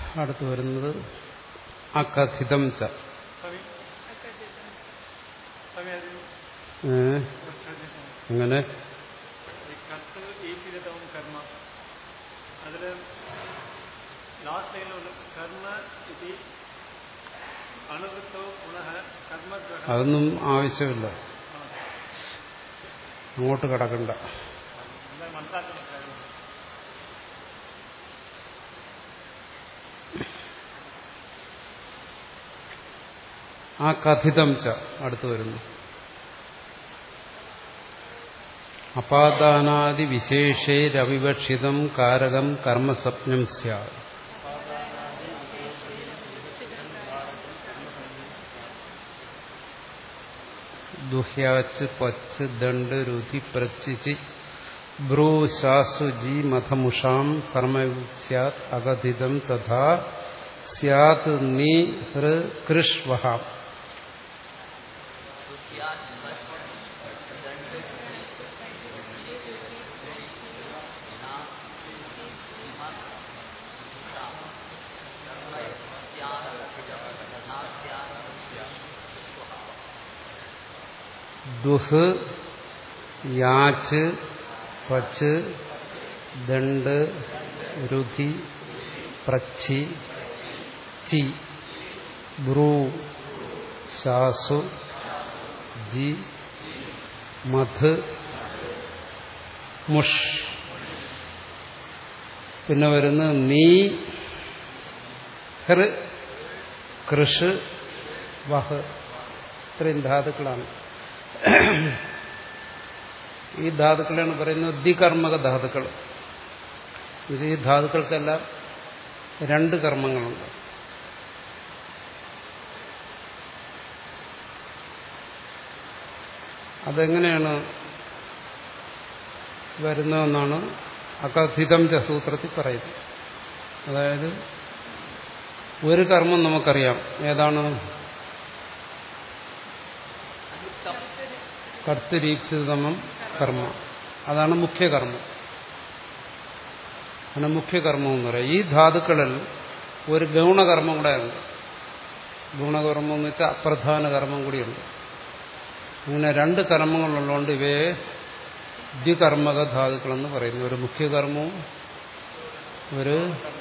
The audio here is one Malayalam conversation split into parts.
അടുത്ത് വരുന്നത് അകഥിതം ച സ്വാമി സ്വാമി അത് ഏ? അങ്ങനെ ഈ കർത്തൃ ഏകീകൃതവും കർമ്മ അതിൽ ലാസ്റ്റ് ലൈനിലുള്ള കർമ്മ ഇത് അണുവൃത്തോ പുനഃ കർമ്മഗ്രഹ അതൊന്നും ആവശ്യമില്ല അങ്ങോട്ട് കടക്കണ്ട എന്നാൽ മനസ്സിലാക്കുന്ന കാര്യം ആ കഥിതം ച അടുത്ത് വരുന്നു അപാദാനാദി വിശേഷേരവിവക്ഷിതം കാരകം കർമ്മസപ്നം സ്യാത് ദുഹ്യാച്ച് പച്ച് ദണ്ഡ് രുധി പ്രച്ചിച്ച് ബ്രൂ ശാസു ജി മഥമുഷാം കർമ്മ സ്യാത് അകഥിതം തഥാ സ്യാത് നീ ഹൃ കൃഷ്വഹാം ദുഹ് യാച്ച് പച്ച് ദണ്ഡ് രുധി പ്രച്ചി ചി ബ്രൂ ശാസു ജി മധ് മുഷ് പിന്നെ വരുന്ന നീ ഹൃ കൃഷ് വഹ് ഇത്രയും ധാതുക്കളാണ് ഈ ധാതുക്കളാണ് പറയുന്നത് ദ്വികർമ്മക ധാതുക്കൾ ഇത് ഈ ധാതുക്കൾക്കെല്ലാം രണ്ട് കർമ്മങ്ങളുണ്ട് അതെങ്ങനെയാണ് വരുന്നതെന്നാണ് അകഥിതം ച സൂത്രത്തിൽ പറയുന്നത് അതായത് ഒരു കർമ്മം നമുക്കറിയാം ഏതാണ് കർത്തരീക്ഷിതമം കർമ്മ അതാണ് മുഖ്യകർമ്മം അങ്ങനെ മുഖ്യകർമ്മം എന്ന് പറയും ഈ ധാതുക്കളിൽ ഒരു ഗൗണകർമ്മം കൂടെ ഉണ്ട് ഗുണകർമ്മം എന്ന് വെച്ചാൽ അപ്രധാന കർമ്മം കൂടിയുണ്ട് അങ്ങനെ രണ്ട് കർമ്മങ്ങളുള്ളതുകൊണ്ട് ഇവയെ ദ്വികർമ്മക ധാതുക്കളെന്ന് പറയുന്നു ഒരു മുഖ്യകർമ്മവും ഒരു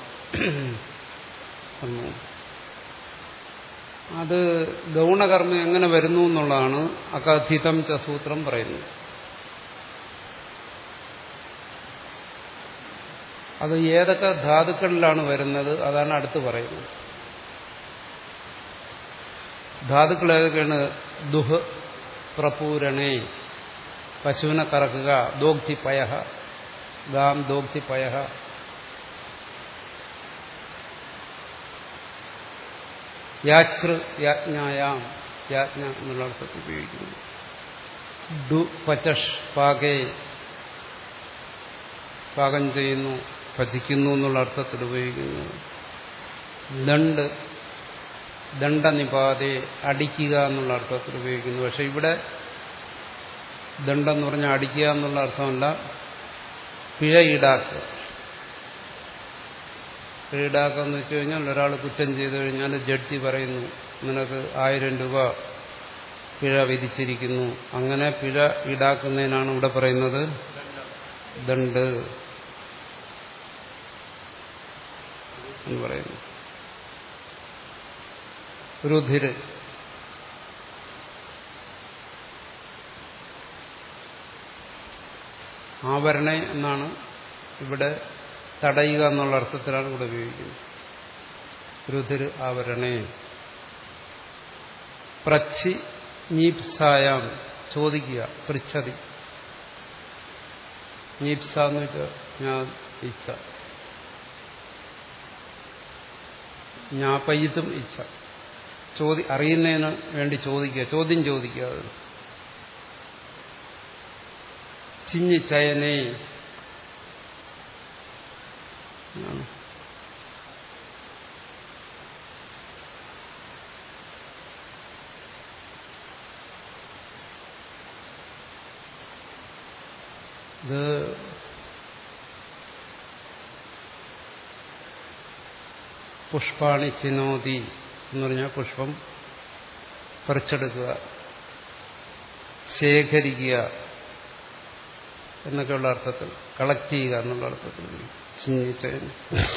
കർമ്മവും അത് ഗൗണകർമ്മം എങ്ങനെ വരുന്നു എന്നുള്ളതാണ് അകഥിതം ച സൂത്രം പറയുന്നത് അത് ഏതൊക്കെ ധാതുക്കളിലാണ് വരുന്നത് അതാണ് അടുത്ത് പറയുന്നത് ധാതുക്കൾ ഏതൊക്കെയാണ് ദുഹ് പ്രപൂരണേ പശുവിനെ കറക്കുക ദോഗ്ധി പയഹ ഗാം ദോഗ്ധി പയഹ യാതൃ യാജ്ഞായാം യാജ്ഞ എന്നുള്ള അർത്ഥത്തിൽ ഉപയോഗിക്കുന്നു ഡു പചഷ് പാകേ പാകം ചെയ്യുന്നു ഭജിക്കുന്നു എന്നുള്ള അർത്ഥത്തിൽ ഉപയോഗിക്കുന്നു ദണ്ട് ദണ്ഡനിപാതെ അടിക്കുക എന്നുള്ള അർത്ഥത്തിൽ ഉപയോഗിക്കുന്നു പക്ഷെ ഇവിടെ ദണ്ഡെന്ന് പറഞ്ഞാൽ അടിക്കുക എന്നുള്ള അർത്ഥമല്ല പിഴ ഈടാക്കുക പിഴ ഈടാക്കുക എന്ന് വെച്ച് കഴിഞ്ഞാൽ ഒരാൾ കുറ്റം ചെയ്തു കഴിഞ്ഞാൽ ജഡ്ജി പറയുന്നു നിനക്ക് ആയിരം രൂപ പിഴ വിധിച്ചിരിക്കുന്നു അങ്ങനെ പിഴ ഈടാക്കുന്നതിനാണ് ഇവിടെ പറയുന്നത് ദണ്ട് എന്ന് പറയുന്നു രുധിര് ആവരണ എന്നാണ് ഇവിടെ തടയുക എന്നുള്ള അർത്ഥത്തിലാണ് ഇവിടെ ഉപയോഗിക്കുന്നത് രുധിര് ആവരണേ പ്രച്ചി നീപ്സായാം ചോദിക്കുക പൃച്ഛതി നീപ്സ എന്ന് വെച്ചാൽ ഞാൻ ഇച്ഛ ഞാപ്പയ്യത്തും ഇച്ഛ ചോദി അറിയുന്നതിന് വേണ്ടി ചോദിക്കുക ചോദ്യം ചോദിക്കുക അത് ചിഞ്ഞി ചയനേ എന്നാണ്. ഇത് പുഷ്പാണി ചിനോതി എന്ന് പറഞ്ഞാൽ പുഷ്പം പറിച്ചെടുക്കുക ശേഖരിക്കുക എന്നൊക്കെയുള്ള അർത്ഥത്തിൽ കളക്ട് ചെയ്യുക എന്നുള്ള അർത്ഥത്തിൽ ചിഹ്നിച്ചതിന്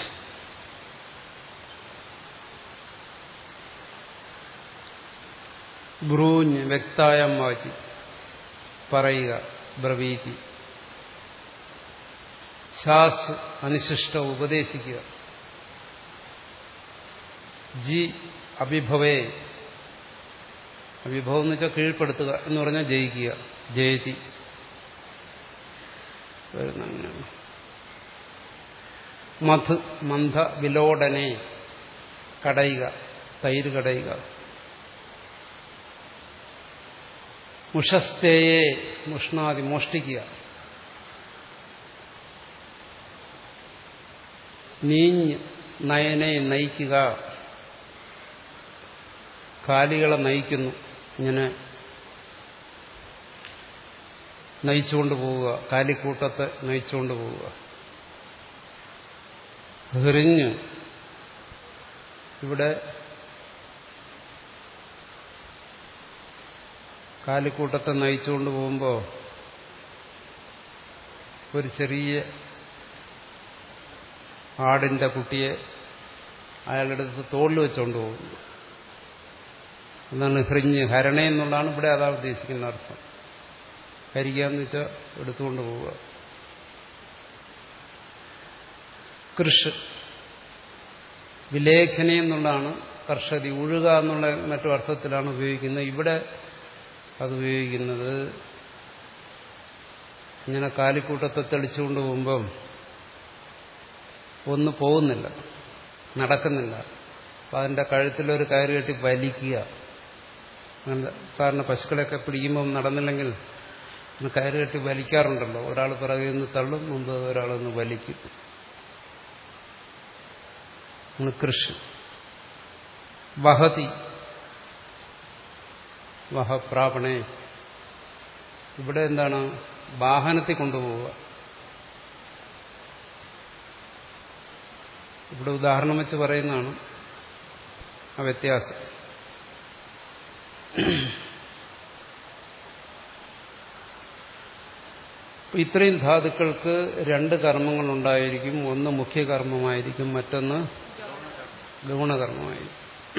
ബ്രൂഞ്ഞ് വ്യക്തായം വാചി പറയുക ബ്രവീതി ശാസ് അനിശിഷ്ട ഉപദേശിക്കുക ജി അഭിഭവേ അഭിഭവം എന്ന് വെച്ചാൽ കീഴ്പ്പെടുത്തുക എന്ന് പറഞ്ഞാൽ ജയിക്കുക ജയതി വരുന്ന അങ്ങനെയാണ് മധ് മന്ദ വിലോടനെ കടയുക തൈര് കടയുക മുഷസ്തേയെ മുഷ്ണാദി മോഷ്ടിക്കുക നീഞ്ഞ് നയനെ നയിക്കുക കാലികളെ നയിക്കുന്നു ഇങ്ങനെ നയിച്ചുകൊണ്ട് പോവുക കാലിക്കൂട്ടത്തെ നയിച്ചുകൊണ്ട് പോവുക എറിഞ്ഞ് ഇവിടെ കാലിക്കൂട്ടത്തെ നയിച്ചുകൊണ്ട് പോകുമ്പോൾ ഒരു ചെറിയ ആടിന്റെ കുട്ടിയെ അയാളുടെ അടുത്ത് തോളിൽ വെച്ചുകൊണ്ട് പോകുന്നു അതാണ് ഹ്രിഞ്ഞ് ഹരണ എന്നുള്ളതാണ് ഇവിടെ അതാ ഉദ്ദേശിക്കുന്ന അർത്ഥം ഹരിക്കാന്ന് വെച്ചാൽ എടുത്തുകൊണ്ട് പോവുക കൃഷ് വിലേഖന എന്നുള്ളതാണ് കർഷതി ഉഴുക എന്നുള്ള മറ്റു അർത്ഥത്തിലാണ് ഉപയോഗിക്കുന്നത് ഇവിടെ അത് ഉപയോഗിക്കുന്നത് ഇങ്ങനെ കാലിക്കൂട്ടത്തെ തെളിച്ചുകൊണ്ട് പോകുമ്പം ഒന്ന് പോകുന്നില്ല നടക്കുന്നില്ല അപ്പം അതിൻ്റെ കഴുത്തിലൊരു കയറ് കെട്ടി വലിക്കുക അങ്ങനെ സാധാരണ പശുക്കളെയൊക്കെ പിടിക്കുമ്പം നടന്നില്ലെങ്കിൽ കയറ് കെട്ടി വലിക്കാറുണ്ടല്ലോ ഒരാൾ പിറകിൽ നിന്ന് തള്ളും മുമ്പ് ഒരാളൊന്ന് വലിക്കും കൃഷി വഹതി വഹപ്രാപണേ ഇവിടെ എന്താണ് വാഹനത്തിൽ കൊണ്ടുപോവുക ഇവിടെ ഉദാഹരണം വെച്ച് പറയുന്നതാണ് ആ വ്യത്യാസം ഇത്രയും ധാതുക്കൾക്ക് രണ്ട് കർമ്മങ്ങളുണ്ടായിരിക്കും ഒന്ന് മുഖ്യകർമ്മമായിരിക്കും മറ്റൊന്ന് ഗുണകർമ്മമായിരിക്കും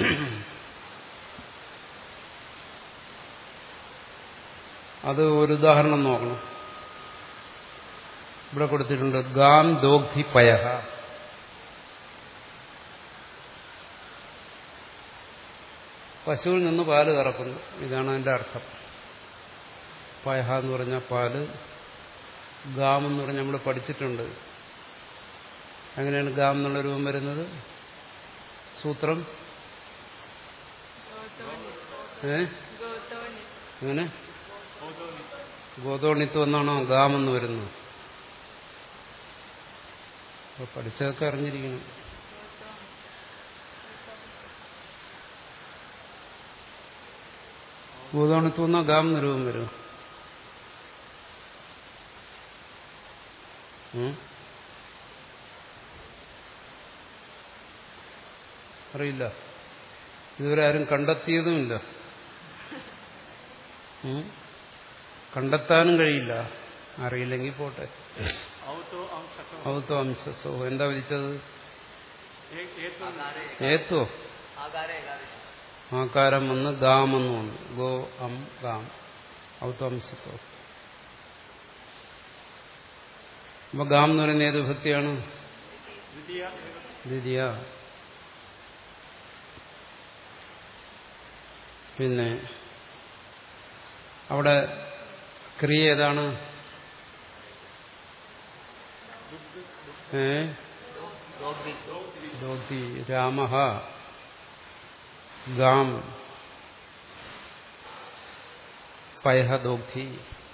അത് ഒരു ഉദാഹരണം നോക്കണം ഇവിടെ കൊടുത്തിട്ടുണ്ട് ഗാം ദോഗ്ധി പയഹ പശുവിൽ നിന്ന് പാല് കറക്കുന്നു ഇതാണ് അതിന്റെ അർത്ഥം പയഹ എന്ന് പറഞ്ഞാൽ പാല് ഗാം എന്ന് പറഞ്ഞാൽ നമ്മൾ പഠിച്ചിട്ടുണ്ട് എങ്ങനെയാണ് ഗാം എന്നുള്ള രൂപം വരുന്നത് സൂത്രം ഏ എങ്ങനെ ഗോതോണിത്വം എന്നാണോ ഗാം എന്ന് വരുന്നത് അപ്പൊ പഠിച്ചതൊക്കെ അറിഞ്ഞിരിക്കണം ഗോതോണിത്വം എന്നാ ഗാം എന്ന് രൂപം വരും അറിയില്ല ഇതുവരെ ആരും കണ്ടെത്തിയതുമില്ല കണ്ടെത്താനും കഴിയില്ല അറിയില്ലെങ്കിൽ പോട്ടെ ഔത്തോ അംശസോ എന്താ വിളിച്ചത് ഏത്തോ ആകാരം വന്ന് ഗാമെന്ന് വന്നു ഗോ അം ഗാം ഔത്തോ അംശത്തോ അപ്പൊ ഗാം എന്ന് പറയുന്ന ഏത് വിഭക്തിയാണ് ദ്വിതീയ പിന്നെ അവിടെ ക്രിയ ഏതാണ് ഏ ദോഗ്ധി രാമ ഗാം പയഹ ദോഗ്ധി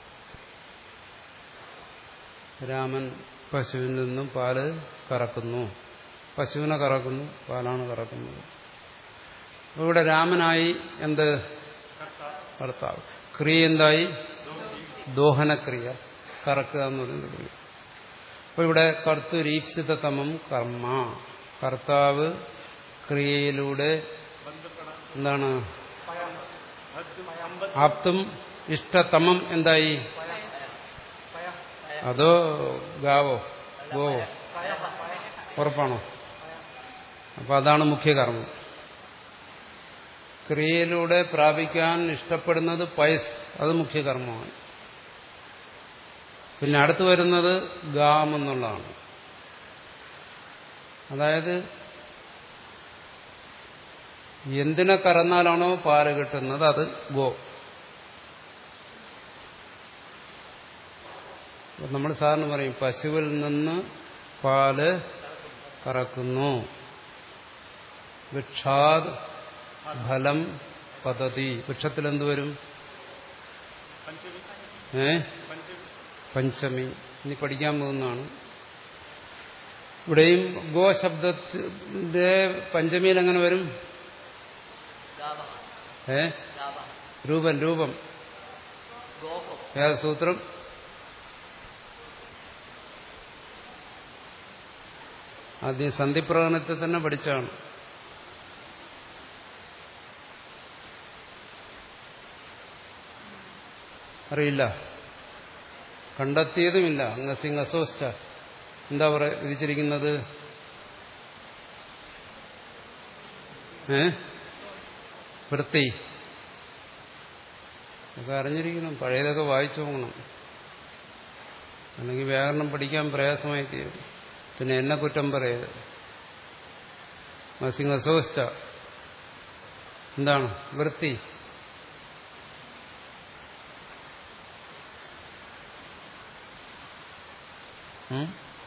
രാമൻ പശുവിൽ നിന്നും പാല് കറക്കുന്നു പശുവിനെ കറക്കുന്നു പാലാണ് കറക്കുന്നത് ഇവിടെ രാമനായി എന്ത് ഭർത്താവ് ക്രിയ എന്തായി ദോഹനക്രിയ കറക്കുക എന്ന് പറയുന്നത് ക്രിയ അപ്പൊ ഇവിടെ കർത്തുരീപ്സിതമം കർമ്മ കർത്താവ് ക്രിയയിലൂടെ ബന്ധപ്പെടാം എന്താണ് ഹദ്ദും അമ്പത് ആപ്തും ഇഷ്ടതമം എന്തായി അതോ ഗാവോ ഗോവോ ഉറപ്പാണോ അപ്പൊ അതാണ് മുഖ്യകർമ്മം ക്രിയയിലൂടെ പ്രാപിക്കാൻ ഇഷ്ടപ്പെടുന്നത് പയസ് അത് മുഖ്യകർമ്മമാണ് പിന്നെ അടുത്ത് വരുന്നത് ഗാം എന്നുള്ളതാണ് അതായത് എന്തിനെ കറന്നാലാണോ പാല് കിട്ടുന്നത് അത് ഗോ അപ്പൊ നമ്മൾ സാറിന് പറയും പശുവിൽ നിന്ന് പാല് കറക്കുന്നു വൃക്ഷാത് ഫലം പദ്ധതി വൃക്ഷത്തിൽ എന്ത് വരും പഞ്ചമി ഏ പഞ്ചമി പഞ്ചമി ഇനി പഠിക്കാൻ പോകുന്നതാണ് ഇവിടെയും ഗോ ശബ്ദത്തിന്റെ പഞ്ചമിയിൽ എങ്ങനെ വരും ഏ രൂപം രൂപം ഏത് സൂത്രം ആദ്യം സന്ധിപ്രകടനത്തിൽ തന്നെ പഠിച്ചാണ് അറിയില്ല കണ്ടെത്തിയതുമില്ല അങ്ങസിംഗ് അസോസ്റ്റ എന്താ പറ വിധിച്ചിരിക്കുന്നത് ഏ വൃത്തി ഒക്കെ അറിഞ്ഞിരിക്കണം പഴയതൊക്കെ വായിച്ചു പോകണം അല്ലെങ്കിൽ വ്യാകരണം പഠിക്കാൻ പ്രയാസമായി തീരും പിന്നെ എന്നെ കുറ്റം പറയരുത് മസിംഗ് അസോസ്റ്റ എന്താണ് വൃത്തി ഉം?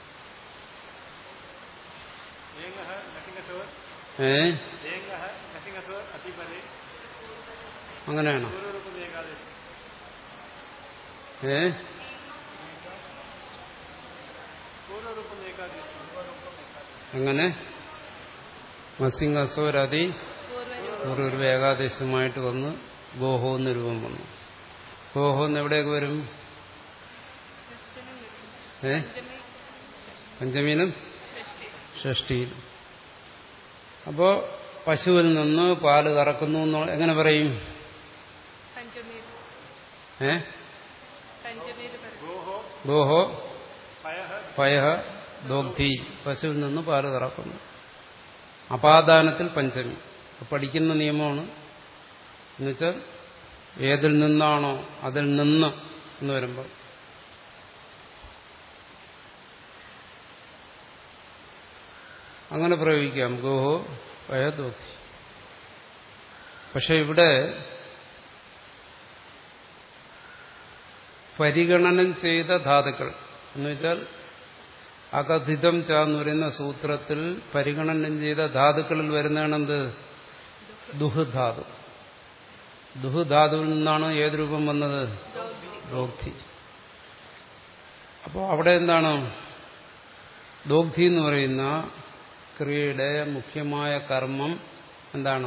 ഏങ്ങഃ നസിംഹസോർ ഏ ഏങ്ങഃ നസിംഹസോർ അതിപരെ അങ്ങനെയാണോ പൂർവ്വരൂപം ഏകാദശി ഏ പൂർവ്വരൂപം ഏകാദശി അങ്ങനെ മസിംഗ് അസോരതി ഒരു ഏകാദേശമായിട്ട് വന്ന് ഗോഹോ എന്ന് രൂപം വന്നു ഗോഹോ എന്ന് എവിടെയൊക്കെ വരും ഏ പഞ്ചമീനും ഷഷ്ടിയിലും അപ്പോ പശുവിൽ നിന്ന് പാല് കറക്കുന്നു എന്ന് എങ്ങനെ പറയും ഏ ഗോഹോ ഗോഹോ പയഃ പയ ദോഗ്ധി പശുവിൽ നിന്ന് പാല് കറക്കുന്നു അപാദാനത്തിൽ പഞ്ചമി അപ്പൊ പഠിക്കുന്ന നിയമമാണ് എന്നുവെച്ചാൽ ഏതിൽ നിന്നാണോ അതിൽ നിന്ന് എന്ന് വരുമ്പോൾ അങ്ങനെ പ്രയോഗിക്കാം ഗോഹോ പയ ദോഗ്ധി പക്ഷെ ഇവിടെ പരിഗണനം ചെയ്ത ധാതുക്കൾ എന്നുവെച്ചാൽ അകഥിതം ച എന്ന് പറയുന്ന സൂത്രത്തിൽ പരിഗണനം ചെയ്ത ധാതുക്കളിൽ വരുന്നതാണെന്ത് ദുഹധാതു ദുഹധാതുവിൽ നിന്നാണ് ഏത് രൂപം വന്നത് ദോഗ്ധി അപ്പോൾ അവിടെ എന്താണ് ദോഗ്ധി എന്ന് പറയുന്ന ക്രിയയുടെ മുഖ്യമായ കർമ്മം എന്താണ്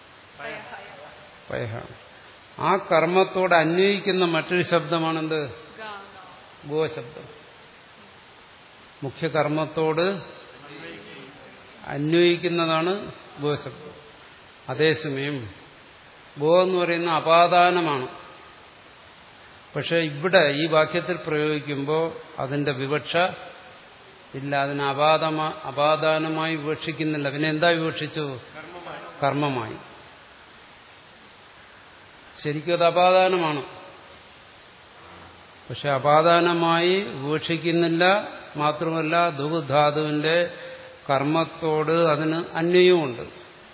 പയഹാണ് ആ കർമ്മത്തോട് അന്വയിക്കുന്ന മറ്റൊരു ശബ്ദമാണെന്ത് ഗോശബ്ദം മുഖ്യ കർമ്മത്തോട് അന്വയിക്കുന്നതാണ് ഗോശബ്ദം അതേസമയം ഗോ എന്ന് പറയുന്ന അപാദാനമാണ് പക്ഷെ ഇവിടെ ഈ വാക്യത്തിൽ പ്രയോഗിക്കുമ്പോൾ അതിന്റെ വിവക്ഷ ഇല്ല അതിനെ അപാദമാ അപാദാനമായി വിവക്ഷിക്കുന്നില്ല പിന്നെ എന്താ വിവക്ഷിച്ചു കർമ്മമായി ശരിക്കും അത് അപാദാനമാണ് പക്ഷെ അപാദാനമായി വീക്ഷിക്കുന്നില്ല മാത്രമല്ല ദുഃധാതുവിന്റെ കർമ്മത്തോട് അതിന് അന്വയവുമുണ്ട്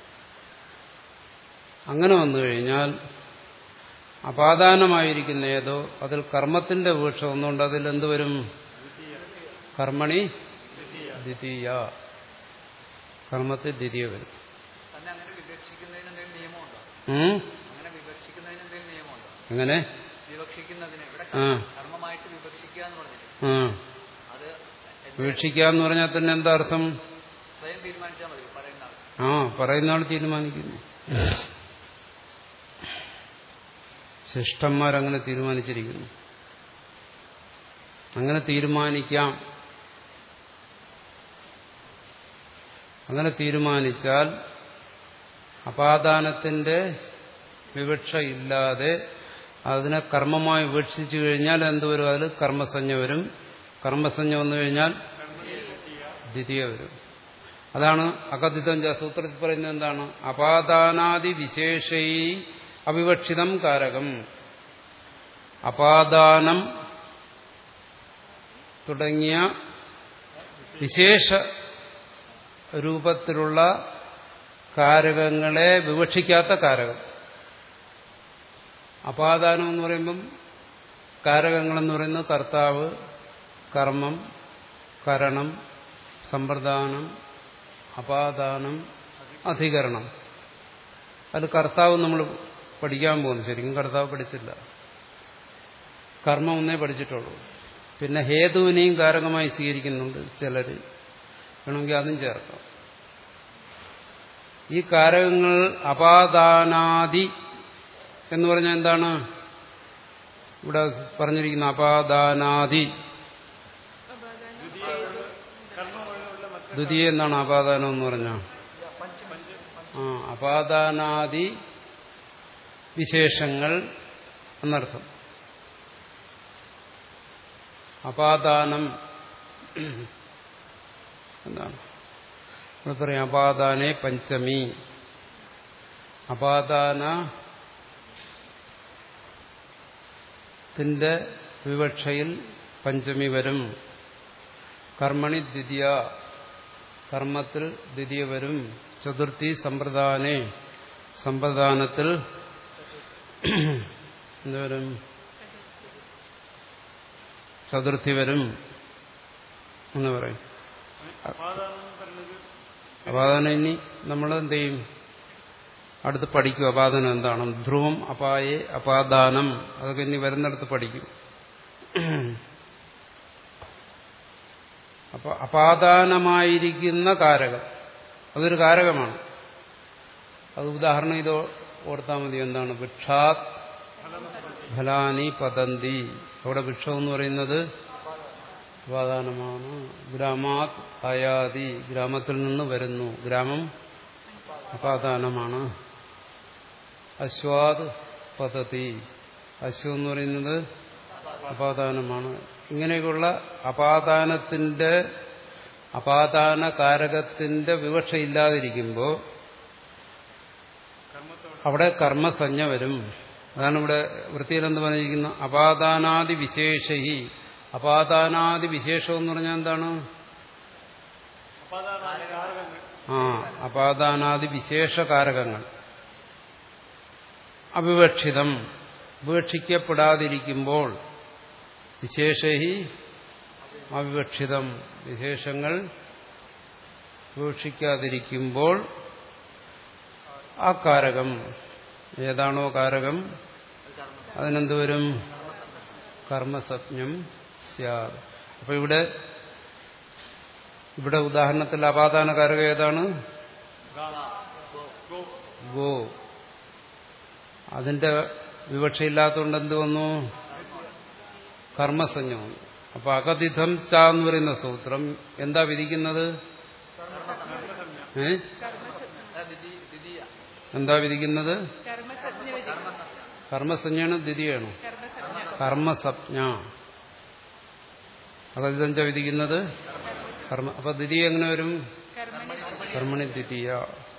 അങ്ങനെ വന്നു കഴിഞ്ഞാൽ അപാദാനമായിരിക്കുന്ന ഏതോ അതിൽ കർമ്മത്തിന്റെ വീക്ഷ ഒന്നുകൊണ്ട് അതിൽ എന്ത് വരും കർമ്മണി ദ്വിതീയ കർമ്മത്തിൽ ദ്വിതീയ വരും തന്നെ അങ്ങനെ വിവക്ഷിക്കുന്നതിന് എന്തെങ്കിലും നിയമമുണ്ടോ ഉം? അങ്ങനെ വിവക്ഷിക്കുന്നതിന് എന്തെങ്കിലും നിയമമുണ്ടോ എങ്ങനെ വിവക്ഷിക്കുന്നതിന് ഇവിടെ ആ. കർമ്മമായിട്ട് വിവക്ഷിക്കുക എന്ന് പറഞ്ഞിട്ട് ആ അത് എന്ത് വീക്ഷിക്കാന്ന് പറഞ്ഞാൽ തന്നെ എന്താ അർത്ഥം സ്വയം തീരുമാനിച്ചാൽ മതി പറയുന്ന ആൾ ആ പറയുന്ന ആൾ തീരുമാനിക്കുന്നു ശിഷ്ടന്മാരങ്ങനെ തീരുമാനിച്ചിരിക്കുന്നു അങ്ങനെ തീരുമാനിക്കാം അങ്ങനെ തീരുമാനിച്ചാൽ അപാദാനത്തിന്റെ വിവക്ഷ ഇല്ലാതെ അതിനെ കർമ്മമായി വിവക്ഷിച്ചു കഴിഞ്ഞാൽ എന്തുവരും അതിൽ കർമ്മസഞ്ജ വരും കർമ്മസഞ്ജ വന്നു കഴിഞ്ഞാൽ ദ്വിതീയ വരും അതാണ് അകഥിതം ച സൂത്രത്തിൽ പറയുന്നത് എന്താണ് അപാദാനാദി വിശേഷൈ അവിവക്ഷിതം കാരകം അപാദാനം തുടങ്ങിയ വിശേഷ രൂപത്തിലുള്ള കാരകങ്ങളെ വിവക്ഷിക്കാത്ത കാരകം അപാദാനം എന്ന് പറയുമ്പം കാരകങ്ങളെന്ന് പറയുന്നത് കർത്താവ് കർമ്മം കരണം സമ്പ്രദാനം അപാദാനം അധികരണം അത് കർത്താവ് നമ്മൾ പഠിക്കാൻ പോകുന്നു ശരിക്കും കർത്താവ് പഠിച്ചില്ല കർമ്മം ഒന്നേ പഠിച്ചിട്ടുള്ളൂ പിന്നെ ഹേതുവിനെയും കാരകമായി സ്വീകരിക്കുന്നുണ്ട് ചിലർ വേണമെങ്കിൽ അതും ചേർക്കാം ഈ കാരകങ്ങൾ അപാദാനാദി എന്ന് പറഞ്ഞാൽ എന്താണ് ഇവിടെ പറഞ്ഞിരിക്കുന്ന അപാദാനാദി ദ്വിതീയ എന്നാണ് അപാദാനം എന്ന് പറഞ്ഞാൽ ആ അപാദാനാദി വിശേഷങ്ങൾ എന്നർത്ഥം അപാദാനം എന്താണ് ഇവിടെ പറയാം അപാദാനെ പഞ്ചമി അപാദാന ത്തിന്റെ വിവക്ഷയിൽ പഞ്ചമി വരും കർമ്മണി ദ്വിതീയ കർമ്മത്തിൽ ദ്വിതീയ വരും ചതുർത്ഥി സമ്പ്രദാനെ സമ്പ്രദാനത്തിൽ എന്തുവരും ചതുർത്ഥി വരും എന്ന് പറയും അപാദാനം പറഞ്ഞത് അപാദാനം ഇനി നമ്മൾ എന്ത് ചെയ്യും അടുത്ത് പഠിക്കും അപാദനം എന്താണ് ധ്രുവം അപായെ അപാദാനം അതൊക്കെ ഇനി വരുന്നിടത്ത് പഠിക്കും അപ്പൊ അപാദാനമായിരിക്കുന്ന കാരകം അതൊരു കാരകമാണ് അത് ഉദാഹരണം ഇത് ഓർത്താൽ മതി എന്താണ് വൃക്ഷാത് ഫലാനി പതന്തി അവിടെ വൃക്ഷം എന്ന് പറയുന്നത് അപാദാനമാണ് ഗ്രാമാത് അയാതി ഗ്രാമത്തിൽ നിന്ന് വരുന്നു ഗ്രാമം അപാദാനമാണ് അശ്വാത് പതതി അശ്വം എന്ന് പറയുന്നത് അപാദാനമാണ് ഇങ്ങനെയൊക്കെയുള്ള അപാദാനത്തിന്റെ അപാദാന കാരകത്തിന്റെ വിവക്ഷ ഇല്ലാതിരിക്കുമ്പോൾ അവിടെ കർമ്മസഞ്ജ വരും അതാണ് ഇവിടെ വൃത്തിയിൽ എന്ന് പറഞ്ഞിരിക്കുന്ന അപാദാനാദി വിശേഷഹി അപാദാനാദി വിശേഷം എന്ന് പറഞ്ഞാൽ എന്താണ് അപാദാനാദി കാരകങ്ങൾ ആ അപാദാനാദി വിശേഷകാരകങ്ങൾ അവിവക്ഷിതം വിവക്ഷിക്കപ്പെടാതിരിക്കുമ്പോൾ വിശേഷഹി അവിവക്ഷിതം വിശേഷങ്ങൾ വിവക്ഷിക്കാതിരിക്കുമ്പോൾ ആ കാരകം ഏതാണോ കാരകം അതിനെന്ത് വരും കർമ്മസജ്ഞം സ്യാദ് അപ്പൊ ഇവിടെ ഇവിടെ ഉദാഹരണത്തിൽ അപാദാന കാരകം ഏതാണ് ഗോ ഗോ അതിന്റെ വിവക്ഷയില്ലാത്തതുകൊണ്ട് എന്ത് വന്നു കർമ്മസഞ്ജ വന്നു അപ്പൊ അകതിഥം ച എന്ന് പറയുന്ന സൂത്രം എന്താ വിധിക്കുന്നത് ഏ ദ്വിതീയ എന്താ വിധിക്കുന്നത് കർമ്മസജ്ഞ വിധിക്കും കർമ്മസഞ്ജയാണ് ദ്വിതീയാണ് കർമ്മസജ്ഞ കർമ്മസജ്ഞ അകതിഥം ച വിധിക്കുന്നത് കർമ്മ അപ്പൊ ദ്വിതീയ എങ്ങനെ വരും കർമ്മണി കർമ്മണി ദ്വിതീയ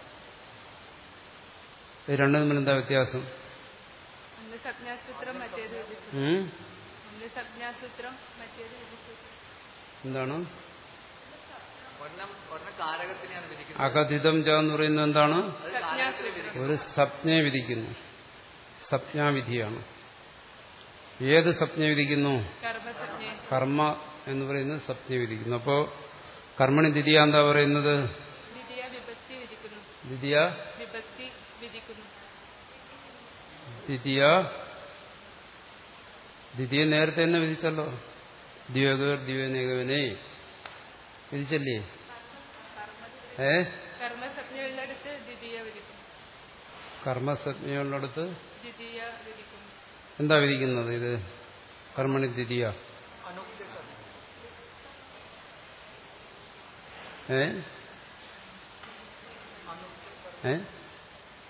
ഇത് രണ്ടും തമ്മിൽ എന്താ വ്യത്യാസം ഒന്ന് സംജ്ഞാസൂത്രം മറ്റേത് വിധിച്ചു ഉം? ഒന്ന് സംജ്ഞാസൂത്രം മറ്റേത് വിധിച്ചു എന്താണ് ഒരെണ്ണം ഒരെണ്ണം കാരകത്തിനെയാണ് വിധിക്കുന്നത് അകഥിതം ച എന്ന് പറയുന്നത് എന്താണ് അത് കാരകത്തിനെ വിധിക്കും ഒരു സപ്ഞയെ വിധിക്കുന്നു സപ്ഞാവിധിയാണ് ഏത് സപ്ഞ വിധിക്കുന്നു കർമ്മസജ്ഞ കർമ്മ എന്ന് പറയുന്നത് സപ്ഞ വിധിക്കുന്നു അപ്പോ കർമ്മണി ദ്വിതീയ എന്താ പറയുന്നത് ദ്വിതീയ വിഭക്തി വിധിക്കുന്നു ദ്വിതീയ വിഭക്തി വിധിക്കുന്നു ദ്വിതീയ ദ്വിതീയ നേരത്തെ തന്നെ വിധിച്ചല്ലോ ദ്വിവേക ദ്വിവേനേകവനെ വിധിച്ചല്ലേ ഏ കർമ്മസജ്ഞയുള്ളിടത്ത് ദ്വിതീയ വിധിക്കുന്നു കർമ്മസജ്ഞയുള്ളിടത്ത് ദ്വിതീയ വിധിക്കുന്നു എന്താ വിധിക്കുന്നത് ഇത് കർമ്മണി ദ്വിതീയ ഏ ഏ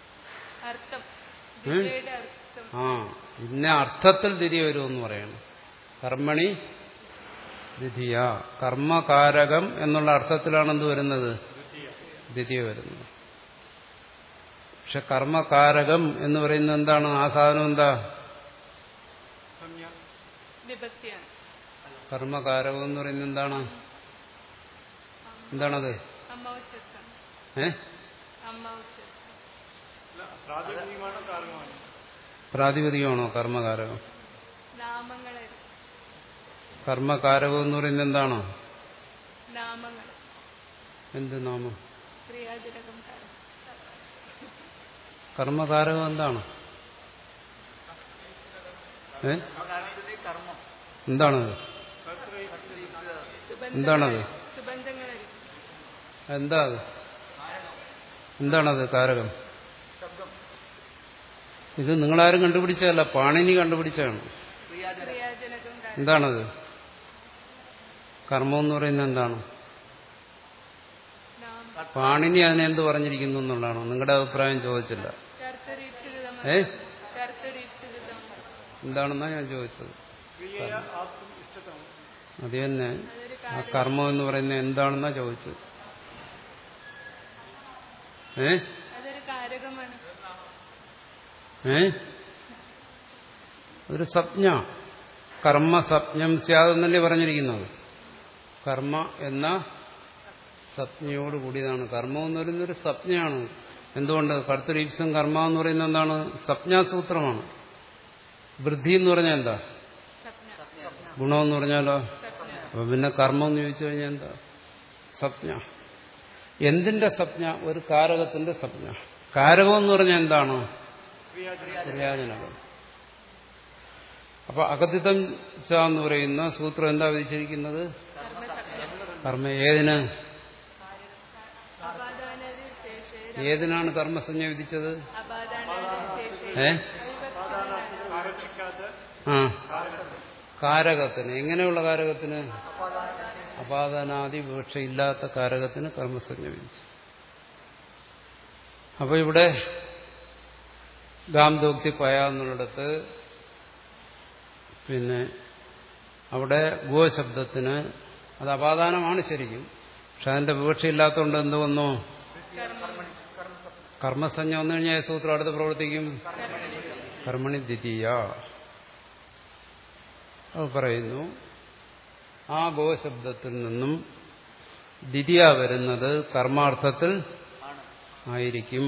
അർത്ഥം ദ്വിതീയയുടെ അർത്ഥം ആ ഇന്ന അർത്ഥത്തിൽ ദ്വിതീയ വരുമെന്ന് പറയണം കർമ്മണി ദ്വിതീയ കർമ്മകാരകം എന്നുള്ള അർത്ഥത്തിലാണ് എന്ത് വരുന്നത് ദ്വിതീയ വരുന്നത് പക്ഷെ കർമ്മകാരകം എന്ന് പറയുന്നത് എന്താണ് ആ സാധനം എന്താ സംജ്ഞ വിഭക്തിയാണ് കർമ്മകാരകം എന്ന് പറയുന്നത് എന്താണ് എന്താണത് അമ്മൗശത്വം ഏ അമ്മൗശത്വം അല്ല പ്രാതിനിധ്യമാണോ കാരണമാണ് പ്രാതിപതികമാണോ കർമ്മകാരകം നാമങ്ങളെ കർമ്മകാരകം എന്ന് പറയുന്നത് എന്താണ് നാമങ്ങൾ എന്ത് നാമം ക്രിയാജനകം കാരം കർമ്മകാരകം എന്താണ് ഏ കാരണത്തിന്റെ കർമ്മം എന്താണത് എന്താണത് സുബന്ധങ്ങളായിരിക്കും എന്താ അത് എന്താണത് കാരകം ഇത് നിങ്ങളാരും കണ്ടുപിടിച്ചതല്ല പാണിനി കണ്ടുപിടിച്ചതാണ് ക്രിയാജന ക്രിയാജനകം കാരം എന്താണത് കർമ്മം എന്ന് പറയുന്നത് എന്താണ് നാമം പാണിനി അതിനെ എന്ത് പറഞ്ഞിരിക്കുന്നു എന്നുള്ളതാണോ നിങ്ങളുടെ അഭിപ്രായം ചോദിച്ചില്ല കർത്തരീപ്സിതം ഏ കർത്തരീപ്സിതം എന്താണെന്നാ ഞാൻ ചോദിച്ചത് ക്രിയയ ആത്മം ഇഷ്ടതമം അത് തന്നെ അതൊരു ആ കർമ്മം എന്ന് പറയുന്നത് എന്താണെന്നാ ചോദിച്ചത് ഏ അതൊരു കാരകമാണ് ഏ ഒരു സപ്ഞ കർമ്മ സപ്ഞം സ്യാതെന്നല്ലേ പറഞ്ഞിരിക്കുന്നത് കർമ്മ എന്ന സപ്ഞയോട് കൂടിയതാണ് കർമ്മം എന്ന് പറയുന്നത് ഒരു സപ്ഞയാണ് എന്തുകൊണ്ട് കർത്തരീപ്സം കർമ്മ എന്ന് പറയുന്നത് എന്താണ് സപ്ഞാസൂത്രമാണ് വൃദ്ധി എന്ന് പറഞ്ഞാൽ എന്താ സ്വപ്ന ഗുണമെന്ന് പറഞ്ഞാലോ സ്വപ്ന അപ്പൊ പിന്നെ കർമ്മം എന്ന് ചോദിച്ചു കഴിഞ്ഞാൽ എന്താ സപ്ഞ എന്തിന്റെ സപ്ഞ ഒരു കാരകത്തിന്റെ സപ്ഞ കാരകം എന്ന് പറഞ്ഞാൽ എന്താണ് ക്രിയാജനകം അപ്പൊ അകത്തിതം ച എന്ന് പറയുന്ന സൂത്രം എന്താ വിധിച്ചിരിക്കുന്നത് കർമ്മ ഏതിന് അപാദാനരി ശേഷേ ഏതിനാണ് കർമ്മസഞ്ജ വിധിച്ചത് അപാദാനരി ശേഷേ ഏ ആരക്ഷിക്കാത്ത ആ കാരകത്തിന് എങ്ങനെയുള്ള കാരകത്തിന് അപാദാനാദി വിവക്ഷയില്ലാത്ത കാരകത്തിന് കർമ്മസഞ്ജ വിധിച്ചു അപ്പൊ ഇവിടെ ഗാംധോക്തി പയ എന്നുള്ളിടത്ത് പിന്നെ അവിടെ ഗോ ശബ്ദത്തിന് അത് അപാദാനമാണ് ശരിക്കും പക്ഷെ അതിന്റെ വിവക്ഷയില്ലാത്തതുകൊണ്ട് എന്ത് വന്നു കർമ്മസഞ്ജ വന്നു കഴിഞ്ഞാൽ സൂത്രം അടുത്ത് പ്രവർത്തിക്കും കർമ്മണി ദ്വിതീയ അത് പറയുന്നു ആ ഗോശബ്ദത്തിൽ നിന്നും ദ്വിതീയ വരുന്നത് കർമാർത്ഥത്തിൽ ആണ് ആയിരിക്കും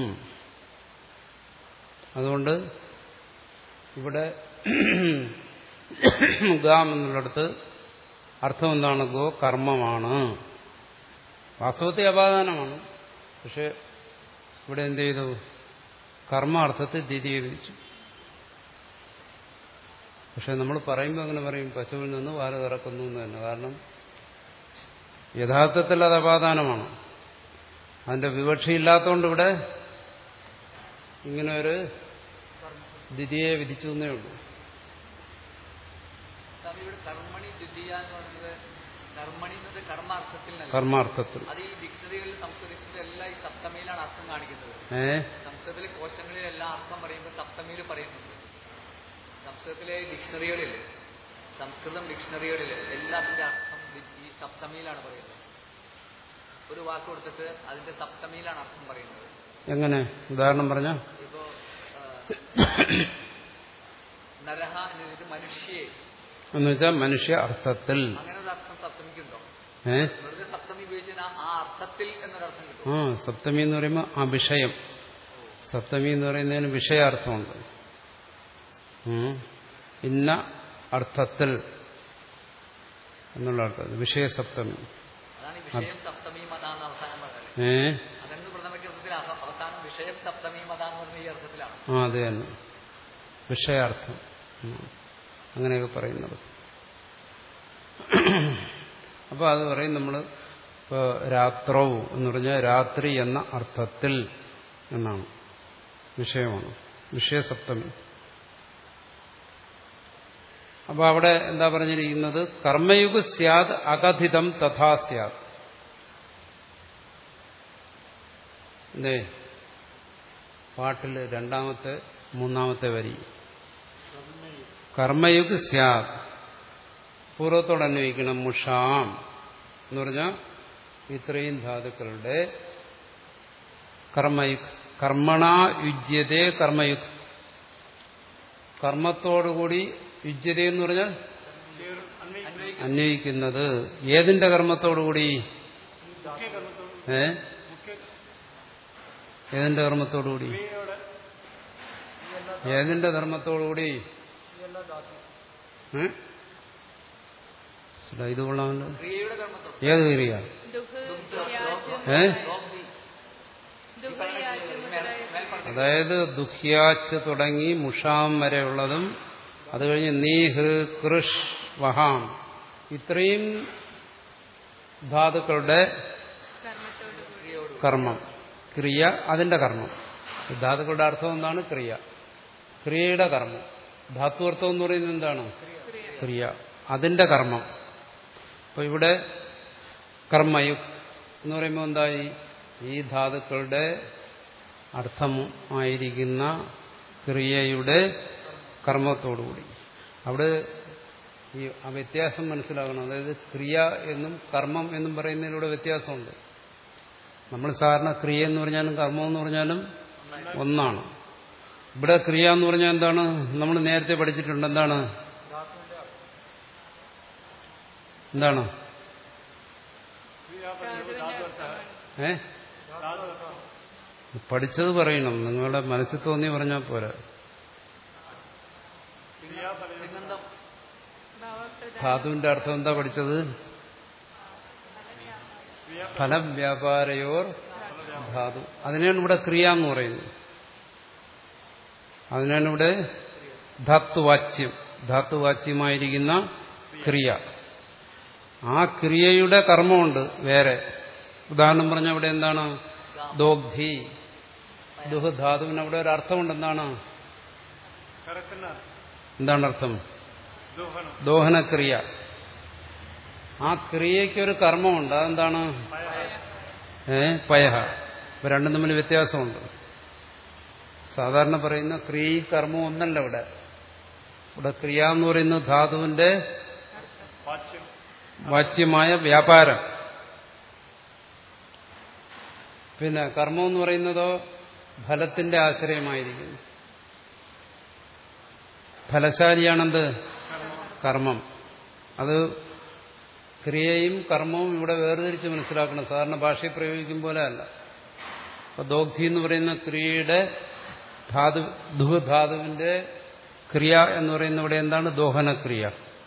അതുകൊണ്ട് ഇവിടെ ഗാം എന്നുള്ളിടത്ത് അർത്ഥം എന്താണ് ഗോ കർമ്മമാണ് വാസ്തവത്തിൽ അപാദാനമാണ് പക്ഷെ ഇവിടെ എന്ത് ചെയ്തു കർമാർത്ഥത്തിൽ ദ്വിതീയ വിധിച്ചു പക്ഷെ നമ്മൾ പറയുമ്പോൾ അങ്ങനെ പറയും പശുവിൽ നിന്ന് പാല് കറക്കുന്നു എന്ന് തന്നെ കാരണം യഥാർത്ഥത്തിൽ അത് അപാദാനമാണ് അതിന്റെ വിവക്ഷയില്ലാത്തതുകൊണ്ട് ഇവിടെ ഇങ്ങനെ ഒരു ദ്വിതീയെ വിധിച്ചു എന്നേ ഉള്ളൂ സ്വാമി ഇവിടെ കർമ്മണി ദ്വിതീയ എന്ന് പറയുന്നത് കർമ്മണി എന്നത് കർമാർത്ഥത്തിൽ നല്ല കർമാർത്ഥത്തിൽ അത് ഈ ഡിക്ഷണറികളിൽ സംസ്കൃത ഡിക്ഷണറി എല്ലാം ഈ സപ്തമിയിലാണ് അർത്ഥം കാണിക്കുന്നത് ഏ സംസ്കൃതത്തിലെ കോശങ്ങളിൽ എല്ലാം അർത്ഥം പറയുമ്പോൾ സപ്തമിയിൽ പറയുന്നുണ്ട് സംസ്കൃതത്തിലെ ഡിക്ഷണറികളിൽ സംസ്കൃതം ഡിക്ഷണറികളിൽ എല്ലാത്തിന്റെ അർത്ഥം ദി- ഈ സപ്തമിയിലാണ് പറയുന്നത് ഒരു വാക്ക് കൊടുത്തിട്ട് അതിന്റെ സപ്തമിയിലാണ് അർത്ഥം പറയുന്നത് എങ്ങനെ ഉദാഹരണം പറഞ്ഞ ഇപ്പോ നരഹ എന്ന് പറഞ്ഞിട്ട് മനുഷ്യയെ എന്ന് വെച്ചാൽ മനുഷ്യ അർത്ഥത്തിൽ അങ്ങനെ ഒരു അർത്ഥം സപ്തമിക്കുണ്ടോ ഏ വെറുതെ സപ്തമി ഉപയോഗിച്ചാൽ ആ അർത്ഥത്തിൽ എന്നൊരർത്ഥം കിട്ടും ആ സപ്തമി എന്ന് പറയുമ്പോൾ ആ വിഷയം സപ്തമി എന്ന് പറയുന്നതിന് വിഷയാർത്ഥമുണ്ട് ഉം. ഇന്ന അർത്ഥത്തിൽ എന്നുള്ള അർത്ഥം വിഷയസപ്തമി അതാണ് ഈ വിഷയം സപ്തമി മതാന്ന് അവസാനം പറഞ്ഞത് ഏ അതെന്ന് പ്രഥമയ്ക്കർത്ഥത്തിൽ അവസാനം വിഷയം സപ്തമി മതാന്ന് പറഞ്ഞ ഈ അർത്ഥത്തിലാണ് ആ അത് തന്നെ വിഷയാർത്ഥം ഉം. അങ്ങനെയൊക്കെ പറയുന്നത് അപ്പോൾ അത് പറയും നമ്മൾ ഇപ്പോൾ രാത്രവും എന്ന് പറഞ്ഞാൽ രാത്രി എന്ന അർത്ഥത്തിൽ എന്നാണ് വിഷയമാണ് വിഷയസപ്തമി അപ്പോൾ അവിടെ എന്താ പറഞ്ഞിരിക്കുന്നത് കർമ്മയുഗ് സ്യാദ് അകഥിതം തഥാ സ്യാദ് എന്തേ പാട്ടിൽ രണ്ടാമത്തെ മൂന്നാമത്തെ വരി കർമ്മയുഗ് സ്യാദ് പൂർവ്വത്തോട് അന്വയിക്കണം മുഷാം എന്ന് പറഞ്ഞാൽ ഇത്രയും ധാതുക്കളുടെ കർമ്മയുഗ് കർമ്മണ യുജ്യതേ കർമ്മയുഗ് കർമ്മത്തോടുകൂടി യുജ്യത എന്ന് പറഞ്ഞാൽ അന്വയിക്കുന്നത് ഏതിന്റെ കർമ്മത്തോടുകൂടി ഏ ഏതിന്റെ കർമ്മത്തോടുകൂടി ഏതിന്റെ ധർമ്മത്തോടുകൂടി ഏ ശ്ശടാ, ഇത് കൊള്ളാമല്ലോ ക്രിയയുടെ കർമ്മത്തോട് ഏത് ക്രിയ ദുഃഖ യാജ്യം ഏ ദുഃഖ യാജ്യം മുതലായ അതായത് ദുഹ്യാച്ച് തുടങ്ങി മുഷാം വരെയുള്ളതും അത് കഴിഞ്ഞ് നീഹ് കൃഷ് വഹാം ഇത്രയും ധാതുക്കളുടെ കർമ്മത്തോടു കൂടി കർമ്മം ക്രിയ അതിന്റെ കർമ്മം ഈ ധാതുക്കളുടെ അർത്ഥം എന്താണ് ക്രിയ ക്രിയയുടെ കർമ്മം ധാത്വർത്ഥം എന്ന് പറയുന്നത് എന്താണ് ക്രിയ അതിന്റെ കർമ്മം അപ്പൊ ഇവിടെ കർമ്മയുക് എന്ന് പറയുമ്പോൾ എന്തായി ഈ ധാതുക്കളുടെ അർത്ഥമായിരിക്കുന്ന ക്രിയയുടെ കർമ്മത്തോടുകൂടി അവിടെ ഈ ആ വ്യത്യാസം മനസ്സിലാക്കണം അതായത് ക്രിയ എന്നും കർമ്മം എന്നും പറയുന്നതിലൂടെ വ്യത്യാസമുണ്ട് നമ്മൾ സാധാരണ ക്രിയ എന്ന് പറഞ്ഞാലും കർമ്മം എന്ന് പറഞ്ഞാലും ഒന്നാണ് ഇവിടെ ക്രിയ എന്ന് പറഞ്ഞാൽ എന്താണ് നമ്മൾ നേരത്തെ പഠിച്ചിട്ടുണ്ട് എന്താണ് എന്താണ് ഏ പഠിച്ചത് പറയണം നിങ്ങളുടെ മനസ്സിൽ തോന്നി പറഞ്ഞാൽ പോരാ പിന്നെന്താ ഭാവപ്രധാന ധാതുവിന്റെ അർത്ഥം എന്താ പഠിച്ചത് ഫലം വ്യാപാരയോർ ധാതു അതിനാണ് ഇവിടെ ക്രിയ എന്ന് പറയുന്നത് അതിനാണ് ഇവിടെ ധാത്തുവാച്യം ധാത്തുവാച്യമായിരിക്കുന്ന ക്രിയ ആ ക്രിയയുടെ കർമ്മമുണ്ട് വേറെ ഉദാഹരണം പറഞ്ഞ അവിടെ എന്താണ് ദോഗ്ധി ദുഹധാതുവിന് അവിടെ ഒരു അർത്ഥമുണ്ട് എന്താണ് കറക്കുന്ന എന്താണ് അർത്ഥം ദോഹനം ദോഹനക്രിയ ആ ക്രിയയ്ക്കൊരു കർമ്മമുണ്ട് അതെന്താണ് ഏ പയഹ ഇപ്പൊ രണ്ടും തമ്മിൽ വ്യത്യാസമുണ്ട് സാധാരണ പറയുന്ന ക്രിയയും കർമ്മവും ഒന്നല്ല ഇവിടെ ഇവിടെ ക്രിയ എന്ന് പറയുന്നത് ധാതുവിന്റെ വാച്യം വാച്യമായ വ്യാപാരം പിന്നെ കർമ്മം എന്ന് പറയുന്നതോ ഫലത്തിന്റെ ആശ്രയമായിരിക്കുന്നു ഫലശാലിയാണെന്ത് കർമ്മം അത് ക്രിയയും കർമ്മവും ഇവിടെ വേർതിരിച്ച് മനസ്സിലാക്കണം സാധാരണ ഭാഷയിൽ പ്രയോഗിക്കും പോലെ അല്ല അപ്പൊ ദോഗ്ധി എന്ന് പറയുന്ന ക്രിയയുടെ ധാതു ദുഹധാതുവിന്റെ ക്രിയ എന്ന് പറയുന്ന ഇവിടെ എന്താണ് ദോഹനക്രിയ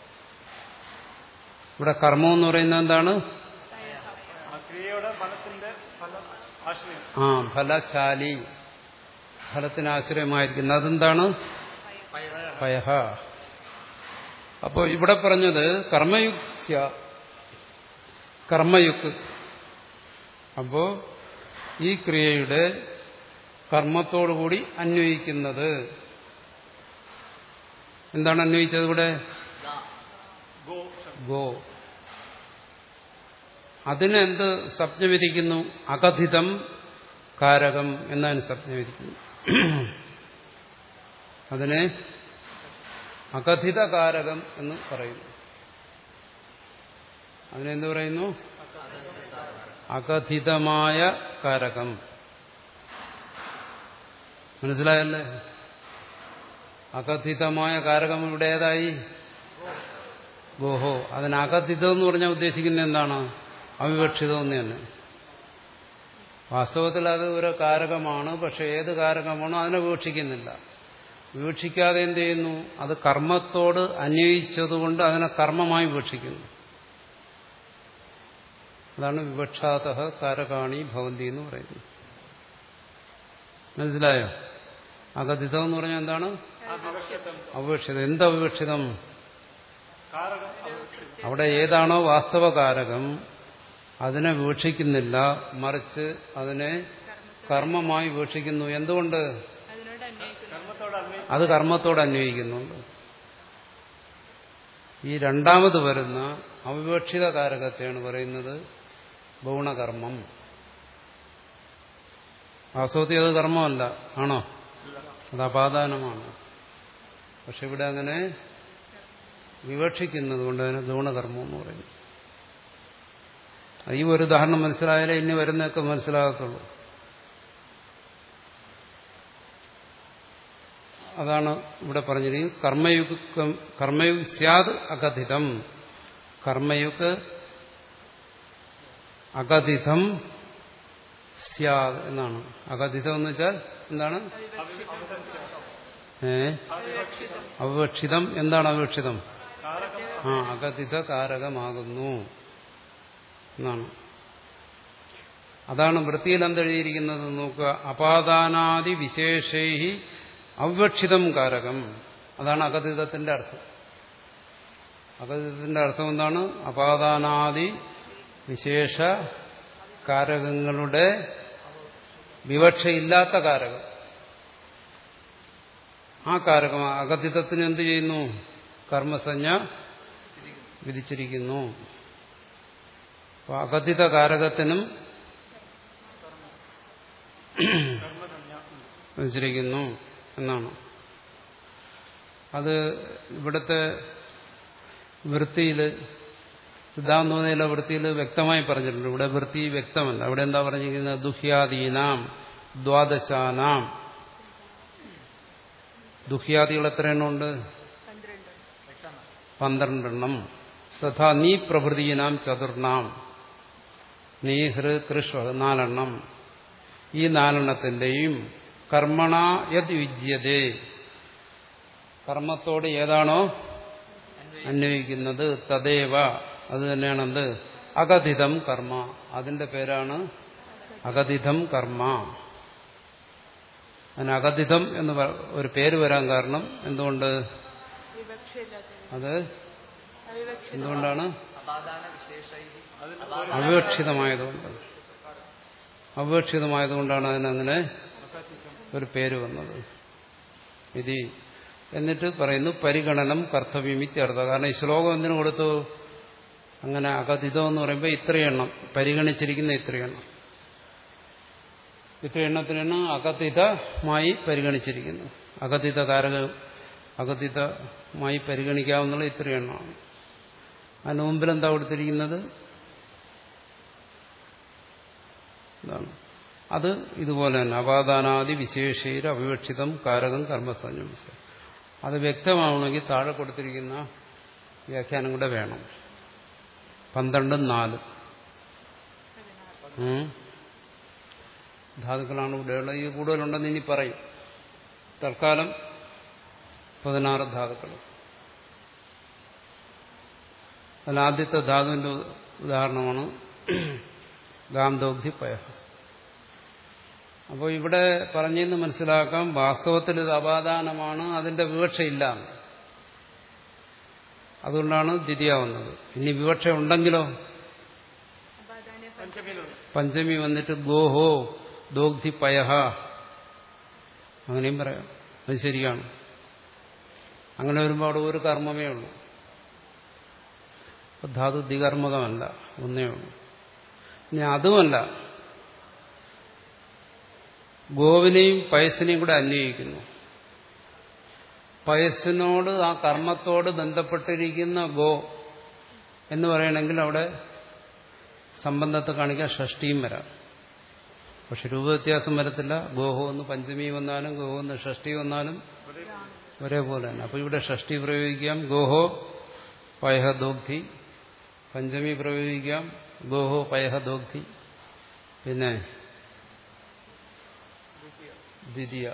ഇവിടെ കർമ്മം എന്ന് പറയുന്നത് എന്താണ് ആ ക്രിയയുടെ ഫലത്തിന്റെ ഫലം ആശ്രയം ആ ഫലശാലി ഫലത്തിന് ആശ്രയമായിരിക്കുന്നത് അതെന്താണ് പയഹ അപ്പോൾ ഇവിടെ പറഞ്ഞത് കർമ്മയുക്ത കർമ്മയുക്ക് അപ്പോ ഈ ക്രിയയുടെ കർമ്മത്തോടുകൂടി അന്വയിക്കുന്നത് എന്താണ് അന്വയിച്ചത് ഇവിടെ ഗോ ശബ്ദം ഗോ അതിനെന്ത് സ്വപ്നം വിധിക്കുന്നു അകഥിതം കാരകം എന്നതിന് സ്വപ്നം വിധിക്കുന്നു അതിനെ അകഥിത കാരകം എന്ന് പറയുന്നു അതിനെന്ത് പറയുന്നു അകഥിതമായ കാരകം മനസ്സിലായല്ലേ അകഥിതമായ കാരകം ഇവിടെ ഏതായി ഗോഹോ അതിന് അകഥിതം എന്ന് പറഞ്ഞാൽ ഉദ്ദേശിക്കുന്നത് എന്താണ് അവിവക്ഷിതം എന്ന് തന്നെ വാസ്തവത്തിൽ അത് ഒരു കാരകമാണ് പക്ഷെ ഏത് കാരകമാണോ അതിനെ വീക്ഷിക്കുന്നില്ല വീക്ഷിക്കാതെ എന്ത് ചെയ്യുന്നു അത് കർമ്മത്തോട് അന്വയിച്ചതുകൊണ്ട് അതിനെ കർമ്മമായി വീക്ഷിക്കുന്നു അതാണ് വിവക്ഷാത കാരകാണി ഭവന്തി എന്ന് പറയുന്നത് മനസ്സിലായോ അകഥിതം എന്ന് പറഞ്ഞാൽ എന്താണ് അവിവക്ഷിതം എന്ത് അവിവക്ഷിതം കാരകം അവസ്ഥ അവിടെ ഏതാണോ വാസ്തവകാരകം അതിനെ വീക്ഷിക്കുന്നില്ല മറിച്ച് അതിനെ കർമ്മമായി വീക്ഷിക്കുന്നു എന്തുകൊണ്ട് അതിനോട് അന്വയിക്കുന്നു കർമ്മത്തോട് അന്വയി അത് കർമ്മത്തോട് അന്വയിക്കുന്നുണ്ട് ഈ രണ്ടാമത് വരുന്ന അവിവക്ഷിത കാരകത്തെയാണ് പറയുന്നത് ഗൗണകർമ്മം വാസ്തവത്തിൽ അത് കർമ്മമല്ല ആണോ അത് അപാദാനമാണ് പക്ഷെ ഇവിടെ അങ്ങനെ വിവക്ഷിക്കുന്നത് കൊണ്ട് അതിന് ഗുണകർമ്മം എന്ന് പറയുന്നു ഈ ഒരു ഉദാഹരണം മനസ്സിലായാലേ ഇനി വരുന്നതൊക്കെ മനസ്സിലാകത്തുള്ളൂ അതാണ് ഇവിടെ പറഞ്ഞിരിക്കുന്നത് കർമ്മയുഗ് കർമ്മയുഗ് സ്യാദ് അകഥിതം കർമ്മയുഗ് അകഥിതം സ്യാദ് എന്നാണ് അകഥിതം എന്ന് വെച്ചാൽ എന്താണ് ഏ അവിവക്ഷിതം എന്താണ് അവിവക്ഷിതം ആ അകഥിത കാരകമാകുന്നു എന്നാണ് അതാണ് വൃത്തിയിൽ എന്തെഴുതിയിരിക്കുന്നത് നോക്കുക അപാദാനാദി വിശേഷൈഹി അവ്യക്ഷിതം കാരകം അതാണ് അകഥിതത്തിന്റെ അർത്ഥം അകഥിതത്തിന്റെ അർത്ഥം എന്താണ് അപാദാനാദി വിശേഷ കാരകങ്ങളുടെ വിവക്ഷയില്ലാത്ത കാരകം ആ കാരകം അകഥിതത്തിന് എന്ത് ചെയ്യുന്നു കർമ്മസഞ്ജ വിധിച്ചിരിക്കുന്നു അപ്പൊ അകഥിത കാരകത്തിനും വിധിച്ചിരിക്കുന്നു എന്നാണ് അത് ഇവിടുത്തെ വൃത്തിയിൽ സിദ്ധാന്തോദയിലെ വൃത്തിയിൽ വ്യക്തമായി പറഞ്ഞിട്ടുണ്ട് ഇവിടെ വൃത്തി വ്യക്തമല്ല അവിടെ എന്താ പറഞ്ഞിരിക്കുന്നത് ദുഹ്യാദീനാം ദ്വാദശാനാം ദുഹ്യാദികൾ എത്ര എണ്ണമുണ്ട് പന്ത്രണ്ടെണ്ണം തഥാ നീ പ്രഭൃതീനാം ചതുർണാം നീ ഹൃ കൃഷ്വ നാലെണ്ണം ഈ നാലെണ്ണത്തിന്റെയും കർമ്മണ യത് വിജ്യതേ കർമ്മത്തോട് ഏതാണോ അന്വയിക്കുന്നത് തദേവ അത് തന്നെയാണെന്ത് അകഥിതം കർമ്മ അതിന്റെ പേരാണ് അകഥിതം കർമ്മ അതിന് അകഥിതം എന്ന് പ- ഒരു പേര് വരാൻ കാരണം എന്തുകൊണ്ട് വിവക്ഷയില്ലാത്തത് അത് അവിവക്ഷ എന്തുകൊണ്ടാണ് അപാദാന വിശേഷൈഹി അവിവക്ഷിതമായതുകൊണ്ട് അവിവക്ഷിതമായതുകൊണ്ടാണ് അതിനങ്ങനെ ഒരു പേര് വന്നത് ഇത് എന്നിട്ട് പറയുന്നു പരിഗണനം കർത്തവ്യമിത്യർത്ഥ കാരണം ഈ ശ്ലോകം എന്തിനു കൊടുത്തു അങ്ങനെ അകഥിതം എന്ന് പറയുമ്പോൾ ഇത്രയെണ്ണം പരിഗണിച്ചിരിക്കുന്ന ഇത്രയെണ്ണം ഇത്രയെണ്ണത്തിനാണ് അകഥിതമായി പരിഗണിച്ചിരിക്കുന്നത് അകഥിത കാരക അകഥിതമായി പരിഗണിക്കാവുന്ന ഇത്രയെണ്ണമാണ് അതിന് മുമ്പിൽ എന്താ കൊടുത്തിരിക്കുന്നത് എന്താണ് അത് ഇതുപോലെ തന്നെ അപാദാനാദി വിശേഷീര അവിവക്ഷിതം കാരകം കർമ്മസഞ്ജം അത് വ്യക്തമാവണമെങ്കിൽ താഴെ കൊടുത്തിരിക്കുന്ന വ്യാഖ്യാനം കൂടെ വേണം പന്ത്രണ്ടും നാലും ഉം. ധാതുക്കളാണ് ഇവിടെയുള്ളത് ഈ കൂടുതലുണ്ടെന്ന് ഇനി പറയും തൽക്കാലം പതിനാറ് ധാതുക്കൾ അതിൽ ആദ്യത്തെ ധാതുവിന്റെ ഉദാഹരണമാണ് ഗാന്ധോഗ്ധി പയ അപ്പോൾ ഇവിടെ പറഞ്ഞെന്ന് മനസ്സിലാക്കാം വാസ്തവത്തിൽ ഇത് അപാദാനമാണ് അതിന്റെ വിവക്ഷയില്ല എന്ന്. അതുകൊണ്ടാണ് ദ്വിതീയ വന്നത് ഇനി വിവക്ഷ ഉണ്ടെങ്കിലോ അപാദാന പഞ്ചമിയിലുണ്ട് പഞ്ചമി വന്നിട്ട് ഗോഹോ ദോഗ്ധി പയഹ അങ്ങനെയും പറയാം അത് ശരിയാണ് അങ്ങനെ വരുമ്പോൾ അവിടെ ഒരു കർമ്മമേ ഉള്ളൂ അപ്പൊ ധാതു ദ്വികർമ്മകമല്ല ഒന്നേ ഉള്ളൂ ഇനി അതുമല്ല ഗോവിനെയും പയസ്സിനെയും കൂടെ അന്വയിക്കുന്നു പയസ്സിനോട് ആ കർമ്മത്തോട് ബന്ധപ്പെട്ടിരിക്കുന്ന ഗോ എന്ന് പറയണമെങ്കിൽ അവിടെ സംബന്ധത്തെ കാണിക്കാൻ ഷഷ്ടിയും വരാം പക്ഷെ രൂപവ്യത്യാസം വരത്തില്ല ഗോഹോ എന്ന് പഞ്ചമി വന്നാലും ഗോഹോ എന്ന് ഷഷ്ടി വന്നാലും ഒരേപോലെ തന്നെ അപ്പൊ ഇവിടെ ഷഷ്ടി പ്രയോഗിക്കാം ഗോഹോ പയഹ ദോഗ്ധി പഞ്ചമി പ്രയോഗിക്കാം ഗോഹോ പയഹ ദോഗ്ധി പിന്നെ ദ്വിതീയ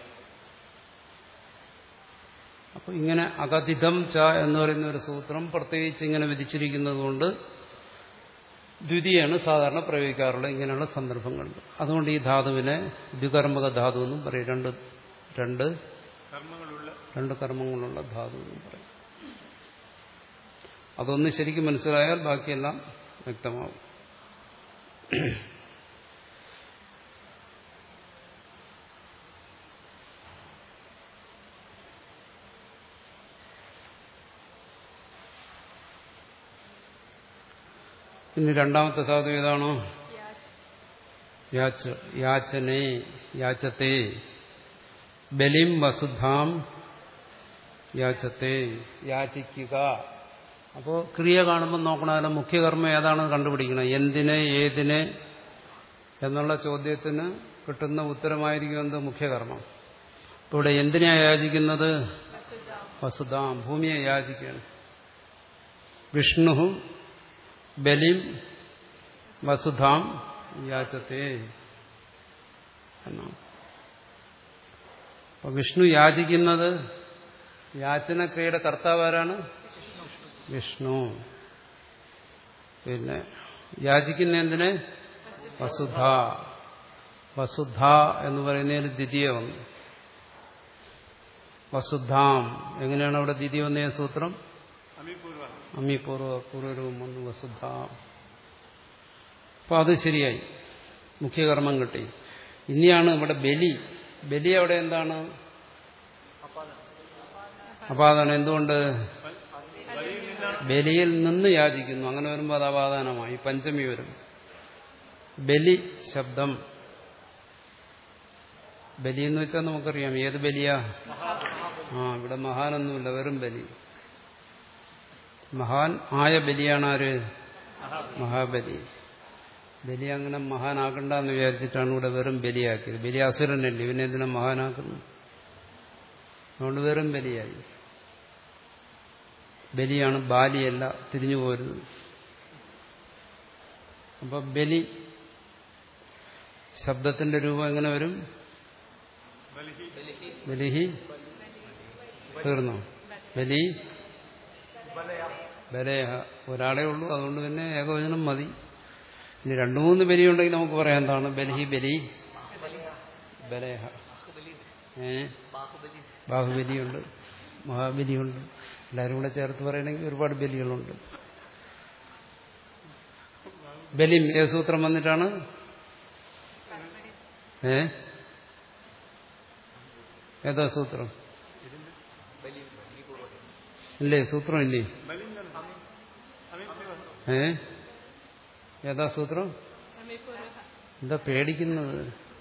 അപ്പൊ ഇങ്ങനെ അകഥിതം ച എന്ന് പറയുന്ന ഒരു സൂത്രം പ്രത്യേകിച്ച് ഇങ്ങനെ വിധിച്ചിരിക്കുന്നത് കൊണ്ട് ദ്വിതീയാണ് സാധാരണ പ്രയോഗിക്കാറുള്ളത് ഇങ്ങനെയുള്ള സന്ദർഭങ്ങളിൽ അതുകൊണ്ട് ഈ ധാതുവിനെ ദ്വികർമ്മക ധാതു എന്നും പറയും രണ്ട് രണ്ട് കർമ്മങ്ങളുള്ള രണ്ട് കർമ്മങ്ങളുള്ള ധാതു എന്നും പറയും അതൊന്ന് ശരിക്കും മനസ്സിലായാൽ ബാക്കിയെല്ലാം വ്യക്തമാവും ഇനി രണ്ടാമത്തെ ധാതു ഏതാണോ യാച്ച യാചനേ യാചത്തെ ബലിം വസുധാം യാചത്തെ യാചിക്കുക അപ്പോൾ ക്രിയ കാണുമ്പോൾ നോക്കണം അതിന്റെ മുഖ്യകർമ്മം ഏതാണെന്ന് കണ്ടുപിടിക്കണം എന്തിന് ഏതിന് എന്നുള്ള ചോദ്യത്തിന് കിട്ടുന്ന ഉത്തരമായിരിക്കും എന്ത് മുഖ്യകർമ്മം ഇപ്പോൾ ഇവിടെ എന്തിനാ യാചിക്കുന്നത് വസുധാം ഭൂമിയെ യാചിക്കുകയാണ് വിഷ്ണു ബലിം വസുധാം യാചത്തെ എന്നാണ് അപ്പൊ വിഷ്ണു യാചിക്കുന്നത് യാചനക്രിയയുടെ കർത്താവ് ആരാണ് വിഷ്ണു പിന്നെ യാചിക്കുന്ന എന്തിന് വസുധ വസുധ എന്ന് പറയുന്നതിന് ദ്വിതീയ വന്നു വസുധാം എങ്ങനെയാണ് അവിടെ ദ്വിതീയ വന്ന സൂത്രം അമീപൂർവ അമ്മി പൂർവ്വ പൂർവ്വരൂപം വന്നു വസുധാം അപ്പൊ അത് ശരിയായി മുഖ്യകർമ്മം കിട്ടി ഇനിയാണ് ഇവിടെ ബലി ബലി അവിടെ എന്താണ് അപാദാനം എന്തുകൊണ്ട് ബലിയിൽ നിന്ന് യാചിക്കുന്നു അങ്ങനെ വരുമ്പോൾ അത് അപാദാനമായി പഞ്ചമി വരും ബലി ശബ്ദം ബലി എന്ന് വെച്ചാൽ നമുക്കറിയാം ഏത് ബലിയാ ആ ഇവിടെ മഹാനൊന്നുമില്ല വെറും ബലി മഹാൻ ആയ ബലിയാണ് ആര് മഹാബലി ബലി അങ്ങനെ മഹാനാക്കണ്ടെന്ന് വിചാരിച്ചിട്ടാണ് ഇവിടെ വെറും ബലിയാക്കിയത് ബലി അസുരനല്ലേ ഇവനെ എന്തിനാ മഹാനാക്കുന്നു അതുകൊണ്ട് വെറും ബലിയായി ബലിയാണ് ബാലിയല്ല തിരിഞ്ഞു പോരുന്നത് അപ്പൊ ബലി ശബ്ദത്തിന്റെ രൂപം എങ്ങനെ വരും ബലിഹി തീർന്നോ ബലി ബലയ ഒരാളേ ഉള്ളൂ അതുകൊണ്ട് പിന്നെ ഏകവചനം മതി ഇനി രണ്ടു മൂന്ന് ബലി ഉണ്ടെങ്കിൽ നമുക്ക് പറയാം എന്താണ് ബലിഹി ബലി ബലയഹ ഏ ബാഹുബലി ബാഹുബലിയുണ്ട് മഹാബലിയുണ്ട് എല്ലാവരും കൂടെ ചേർത്ത് പറയണമെങ്കിൽ ഒരുപാട് ബലികളുണ്ട് ബലിം ഏത് സൂത്രം വന്നിട്ടാണ് ഏ ഏതാ സൂത്രം ബലി ബലി പൂർവ്വം ഇല്ലേ സൂത്രം ഇല്ലേ ഏ ഏതാ സൂത്രം അമിപൂർവ എന്താ പേടിക്കുന്നത്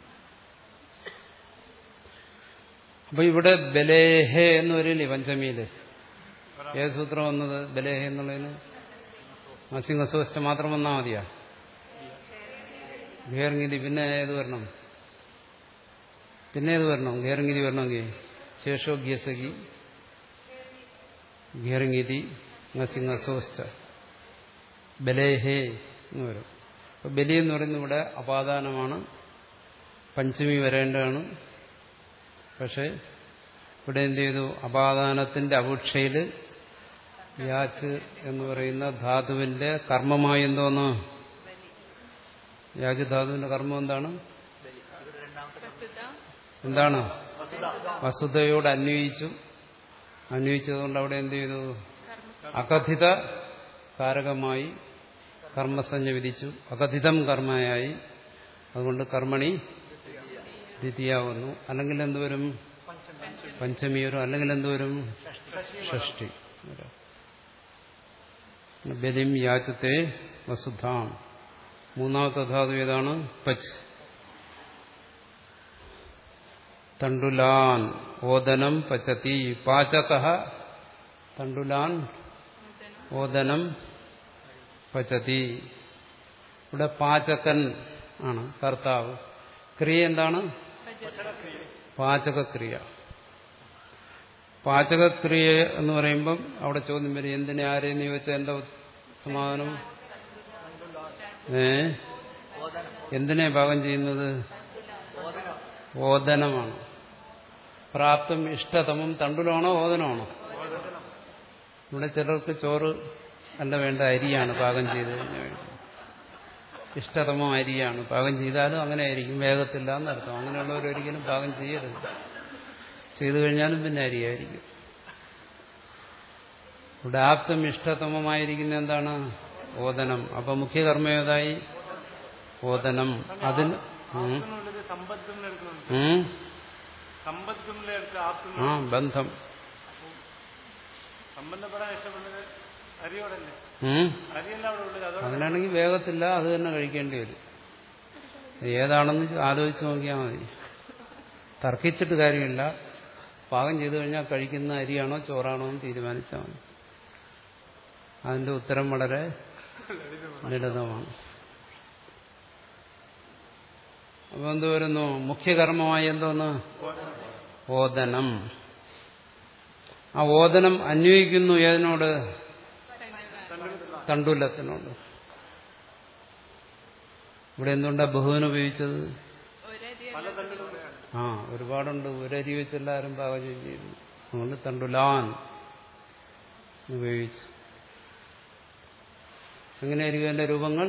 അപ്പൊ ഇവിടെ ബലേഹെ എന്ന് വരില്ലേ പഞ്ചമിയില് ഏത് സൂത്രം വന്നത് ബലേഹെ എന്നുള്ളതിന് മസിംഹസ്വസ്ഥ മാത്രം വന്നാൽ മതിയാ ഘേർഗിരി പിന്നെ ഏത് വരണം പിന്നെ ഏത് വരണം ഘേർഗിരി വരണമെങ്കിൽ ശേഷോ ഗ്യസകി ഘേർഗിരി നസിംഹസ്വസ്ഥ ബലേഹേ എന്ന് വരും അപ്പൊ ബലി എന്ന് പറയുന്നത് ഇവിടെ അപാദാനമാണ് പഞ്ചമി വരേണ്ടതാണ് പക്ഷെ ഇവിടെ എന്ത് ചെയ്തു അപാദാനത്തിന്റെ അപേക്ഷയിൽ യാച്ച് എന്ന് പറയുന്ന ധാതുവിന്റെ കർമ്മമായി എന്തോന്ന് യാജ് ധാതുവിന്റെ കർമ്മം എന്താണ് ബലി ഇവിടെ രണ്ടാമത്തെ വസ്തുത എന്താണ് വസുധയോട് അന്വയിച്ചു അന്വയിച്ചതുകൊണ്ട് അവിടെ എന്ത് ചെയ്തു അകഥിത കാരകമായി കർമ്മസഞ്ജ വിധിച്ചു അകഥിതം കർമ്മയായി അതുകൊണ്ട് കർമ്മണി ദ്വിതീയാവുന്നു അല്ലെങ്കിൽ എന്തുവരും പഞ്ചമി വരും അല്ലെങ്കിൽ എന്തുവരും ഷഷ്ടി വരും. ബലിം യാചത്തെ വസുധാം മൂന്നാമത്തെ ധാതു ഏതാണ് പച്ച് തണ്ടുലാൻ ഓദനം പച്ചത്തി പാചക തണ്ടുലാൻ ഓദനം പച്ചതി ഇവിടെ പാചകൻ ആണ് കർത്താവ് ക്രിയ എന്താണ് പാചകക്രിയ പാചകക്രിയ എന്ന് പറയുമ്പം അവിടെ ചോദ്യം വരും എന്തിനെ ആരെന്ന് ചോദിച്ചാൽ എന്താ സമാധാനം ഏ ഓദനം എന്തിനെ പാകം ചെയ്യുന്നത് ഓദനം ഓദനമാണ് പ്രാപ്തം ഇഷ്ടതമം തണ്ടുലാണോ ഓദനമാണോ ഇവിടെ ചിലർക്ക് ചോറ് അല്ല വേണ്ട അരിയാണ് പാകം ചെയ്ത് കഴിഞ്ഞാൽ വേണ്ടത്. ഇഷ്ടതമം അരിയാണ് പാകം ചെയ്താലും അങ്ങനെ ആയിരിക്കും വേഗത്തില്ല എന്നർത്ഥം അങ്ങനെയുള്ളവർ ഒരിക്കലും പാകം ചെയ്യരുത് ചെയ്തു കഴിഞ്ഞാലും പിന്നെ അരിയായിരിക്കും ഇവിടെ ആപ്തം ഇഷ്ടതമമായിരിക്കുന്ന എന്താണ് ഓദനം അപ്പൊ മുഖ്യകർമ്മ ഏതായി ഓദനം അതിന് ഉം. എന്നുള്ളത് സമ്പത്തും എടുക്കുന്നുണ്ട് ഉം. സമ്പത്തും എടുത്ത് ആപ്തും ആ ബന്ധം സംബന്ധപ്പെടാൻ ഇഷ്ടപ്പെടുന്നത് അരിയോടല്ലേ ഉം. അരിയല്ല അവിടെ ഉള്ളത് അതോടെ അങ്ങനെയാണെങ്കിൽ വേഗത്തില്ല അത് തന്നെ കഴിക്കേണ്ടി വരും ഏതാണെന്ന് ആലോചിച്ച് നോക്കിയാൽ മതി തർക്കിച്ചിട്ട് കാര്യമില്ല പാകം ചെയ്തു കഴിഞ്ഞാൽ കഴിക്കുന്ന അരിയാണോ ചോറാണോ എന്ന് തീരുമാനിച്ചാൽ മതി അതിന്റെ ഉത്തരം വളരെ ലളിതമാണ് അപ്പൊ എന്ത് വരുന്നു മുഖ്യകർമ്മമായി എന്തോന്ന് ഓദനം ആ ഓദനം അന്വയിക്കുന്നു ഏതിനോട് തണ്ടുലത്തിനോട് ഇവിടെ എന്തുകൊണ്ടാ ബഹുവിന് ഉപയോഗിച്ചത് ഒരരി ആ ഒരുപാടുണ്ട് ഒരരി വെച്ച് എല്ലാവരും പാകം ചെയ്യുന്നു അതുകൊണ്ട് തണ്ടുലാൻ ഉപയോഗിച്ചു എങ്ങനെയായിരിക്കും അതിന്റെ രൂപങ്ങൾ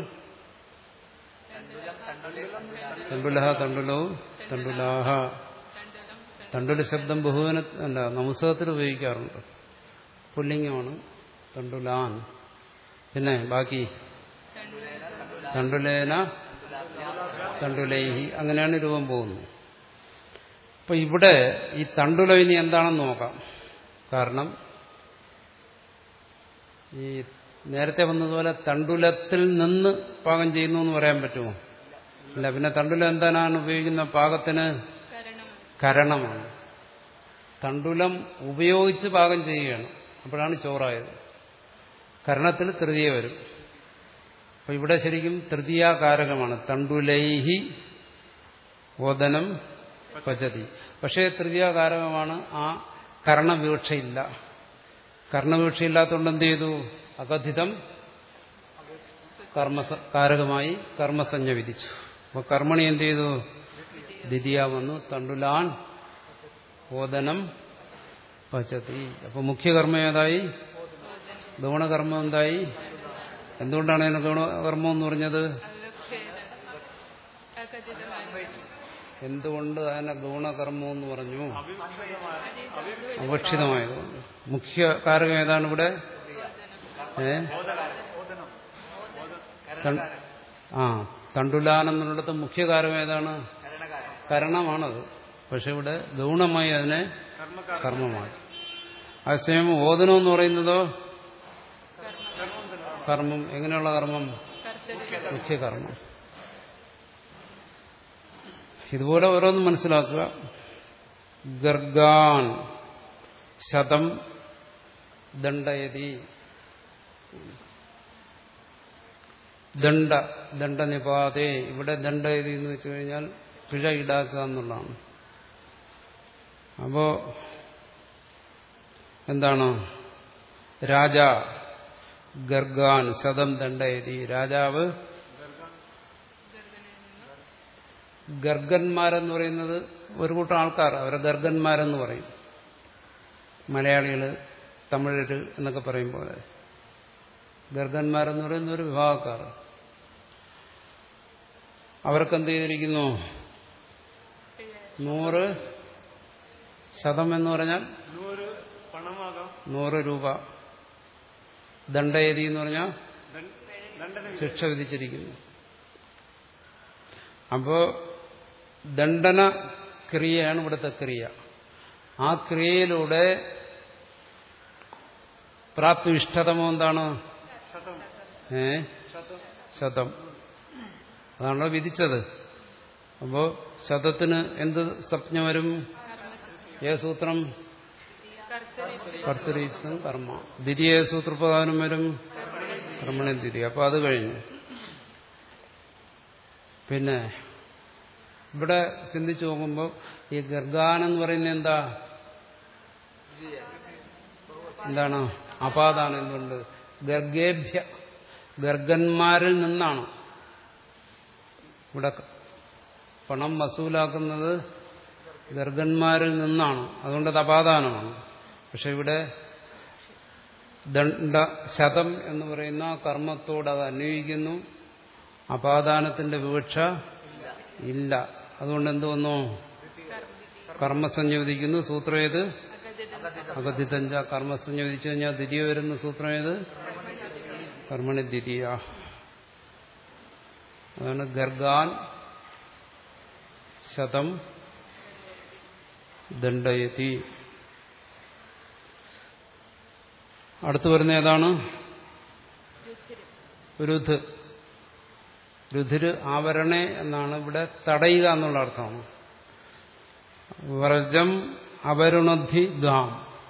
തണ്ടുലഹ തണ്ടുലവും തണ്ടുലാഹ തണ്ടുല ശബ്ദം ബഹുവന അല്ല നമസ്കത്തിൽ ഉപയോഗിക്കാറുണ്ട് പുല്ലിംഗമാണ് തണ്ടുലാൻ പിന്നെ ബാക്കി തണ്ടുലേന തണ്ടുലൈഹി അങ്ങനെയാണ് രൂപം പോകുന്നത് അപ്പൊ ഇവിടെ ഈ തണ്ടുല ഇനി എന്താണെന്ന് നോക്കാം കാരണം ഈ നേരത്തെ വന്നതുപോലെ തണ്ടുലത്തിൽ നിന്ന് പാകം ചെയ്യുന്നു എന്ന് പറയാൻ പറ്റുമോ ഇല്ല പിന്നെ തണ്ടുലം എന്താണ് ഉപയോഗിക്കുന്ന പാകത്തിന് കരണമാണ് തണ്ടുലം ഉപയോഗിച്ച് പാകം ചെയ്യുകയാണ് അപ്പോഴാണ് ചോറായത് കരണത്തിൽ തൃതീയ വരും അപ്പൊ ഇവിടെ ശരിക്കും തൃതീയാകാരകമാണ് തണ്ടുലൈഹി ഓദനം പചതി പക്ഷേ തൃതീയാകാരകമാണ് ആ കർണവിവക്ഷയില്ല കർണവിവക്ഷയില്ലാത്തതുകൊണ്ട് എന്ത് ചെയ്തു അകഥിതം കർമ്മ കാരകമായി കർമ്മസഞ്ജ വിധിച്ചു അപ്പൊ കർമ്മണി എന്ത് ചെയ്തു ദ്വിതീയ വന്നു തണ്ടുലാൻ ഓദനം പചതി അപ്പൊ മുഖ്യകർമ്മം ഏതായി ഗൗണകർമ്മം എന്തായി എന്തുകൊണ്ടാണ് അതിന് ഗൗണകർമ്മം എന്ന് പറഞ്ഞത് എന്തുകൊണ്ട് അതിനെ ഗൗണകർമ്മം എന്ന് പറഞ്ഞു അപക്ഷിതമായതുകൊണ്ട് മുഖ്യ കാരകം ഏതാണ് ഇവിടെ ഏ തൺ- ആ തണ്ടുലാനെന്നുള്ളിടത്ത് മുഖ്യ കാരകം ഏതാണ് കരണമാണത് പക്ഷെ ഇവിടെ ഗൗണമായി അതിനെ കർമ്മമായി അതേസമയം ഓദനം എന്ന് പറയുന്നതോ കർമ്മം എങ്ങനെയുള്ള കർമ്മം മുഖ്യകർമ്മം ഇതുപോലെ ഓരോന്നും മനസ്സിലാക്കുക ഗർഗാൻ ശതം ദണ്ഡയതി ദണ്ഡ ദണ്ഡനിപാതേ ഇവിടെ ദണ്ഡയതി എന്ന് വെച്ചു കഴിഞ്ഞാൽ പിഴ ഈടാക്കുക എന്നുള്ളതാണ് അപ്പോ എന്താണ് രാജ ഗർഗാൻ ശതം ദണ്ഡയതി രാജാവ് ഗർഗന്മാരെന്ന് പറയുന്നത് ഒരു കൂട്ടം ആൾക്കാർ അവരെ ഗർഗന്മാരെന്ന് പറയും മലയാളികൾ തമിഴര് എന്നൊക്കെ പറയും പോലെ ഗർഗന്മാരെന്ന് പറയുന്ന ഒരു വിഭാഗക്കാർ അവർക്ക് എന്ത് ചെയ്തിരിക്കുന്നു നൂറ് ശതം എന്ന് പറഞ്ഞാൽ നൂറ് പണമാകാം നൂറ് രൂപ ദണ്ഡയതി എന്ന് പറഞ്ഞാൽ ദണ്ഡ- ദണ്ഡന ശിക്ഷ വിധിച്ചിരിക്കുന്നു അപ്പോ ദണ്ഡന ക്രിയയാണ് ഇവിടുത്തെ ക്രിയ ആ ക്രിയയിലൂടെ പ്രാപ്തി ഇഷ്ടതമോ എന്താണ് ശതം ഏ ശതം ശതം അതാണല്ലോ വിധിച്ചത് അപ്പോ ശതത്തിന് എന്ത് സംജ്ഞ വരും ഏ സൂത്രം കർത്തരീക്ഷം കർമ്മ ദ്വിതീയ സൂത്രപ്രധാനം വരും കർമ്മണി ദ്വിതീയ അപ്പൊ അത് കഴിഞ്ഞു പിന്നെ ഇവിടെ ചിന്തിച്ചു നോക്കുമ്പോൾ ഈ ഗർഗാൻ എന്ന് പറയുന്നത് എന്താ എന്താണ് അപാദാനം എന്തുകൊണ്ട് ഗർഗേഭ്യ ഗർഗന്മാരിൽ നിന്നാണ് ഇവിടെ പണം വസൂലാക്കുന്നത് ഗർഗന്മാരിൽ നിന്നാണ് അതുകൊണ്ട് അത് അപാദാനമാണ് പക്ഷെ ഇവിടെ ദണ്ഡ ശതം എന്ന് പറയുന്ന കർമ്മത്തോട് അത് അന്വയിക്കുന്നു അപാദാനത്തിന്റെ വിവക്ഷ ഇല്ല അതുകൊണ്ട് എന്ത് വന്നു കർമ്മസഞ്ജ വിധിക്കുന്നു സൂത്രം ഏത് അഗതിതഞ്ച കർമ്മസഞ്ജ വിധിച്ചു കഴിഞ്ഞാൽ ദ്വിതീയ വരുന്ന സൂത്രം ഏത് കർമ്മണി ദ്വിതീയ അതാണ് ഗർഗാൻ ശതം ദണ്ഡയതി അടുത്തു വരുന്ന ഏതാണ് രുധ് രുധിര് ആവരണേ എന്നാണ് ഇവിടെ തടയുക എന്നുള്ള അർത്ഥമാണ് വ്രജം അപരുണദ്ധി ദ്വാം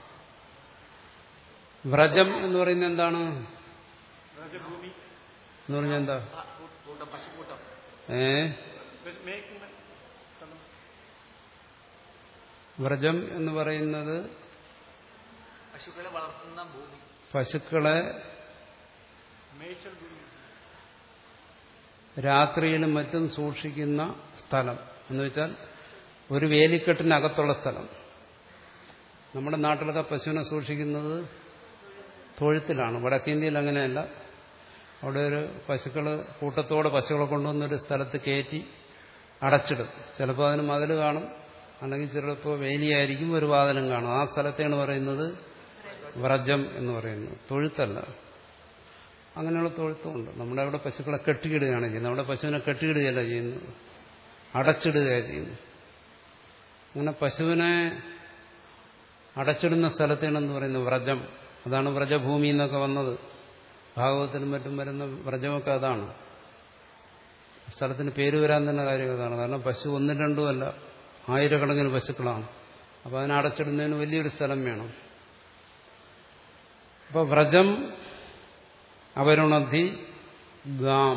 വ്രജം എന്ന് പറയുന്നത് എന്താണ് വ്രജഭൂമി എന്ന് പറഞ്ഞാൽ എന്താ ആ, കൂ- കൂട്ടം പശുക്കൂട്ടം ഏ വ്രജ- മേയ്ക്കുന്ന സ്ഥലം വ്രജം എന്ന് പറയുന്നത് പശുക്കളെ വളർത്തുന്ന ഭൂമി പശുക്കളെ മേയ്ച്ചൽ ഭൂമി രാത്രിയിലും മറ്റും സൂക്ഷിക്കുന്ന സ്ഥലം എന്ന് വെച്ചാൽ ഒരു വേലിക്കെട്ടിനകത്തുള്ള സ്ഥലം നമ്മുടെ നാട്ടിലൊക്കെ പശുവിനെ സൂക്ഷിക്കുന്നത് തൊഴുത്തിലാണ് വടക്കേന്ത്യയിൽ അങ്ങനെയല്ല അവിടെ ഒരു പശുക്കൾ കൂട്ടത്തോടെ പശുക്കളെ കൊണ്ടുവന്നൊരു സ്ഥലത്ത് കയറ്റി അടച്ചിടും ചിലപ്പോൾ അതിന് മതിൽ കാണും അല്ലെങ്കിൽ ചിലപ്പോൾ വേലിയായിരിക്കും ഒരു വാതിലും കാണും ആ സ്ഥലത്തെയാണ് പറയുന്നത് വ്രജം എന്ന് പറയുന്നത് തൊഴുത്തല്ല അങ്ങനെയുള്ള തൊഴുത്തുമുണ്ട് നമ്മുടെ അവിടെ പശുക്കളെ കെട്ടിയിടുകയാണ് ചെയ്യുന്നത് നമ്മുടെ പശുവിനെ കെട്ടിയിടുകയല്ല ചെയ്യുന്നത് അടച്ചിടുകയാണ് ചെയ്യുന്നത് അങ്ങനെ പശുവിനെ അടച്ചിടുന്ന സ്ഥലത്തേണെന്ന് പറയുന്നത് വ്രജം അതാണ് വ്രജഭൂമി എന്നൊക്കെ വന്നത് ഭാഗവത്തിനും മറ്റും വരുന്ന വ്രജമൊക്കെ അതാണ് സ്ഥലത്തിന് പേര് വരാൻ തന്നെ കാര്യം അതാണ് കാരണം പശു ഒന്നും രണ്ടും അല്ല ആയിരക്കണക്കിന് പശുക്കളാണ് അപ്പോൾ അതിനെ അടച്ചിടുന്നതിന് വലിയൊരു സ്ഥലം വേണം അപ്പോൾ വ്രജം അവരുണധി ഗാം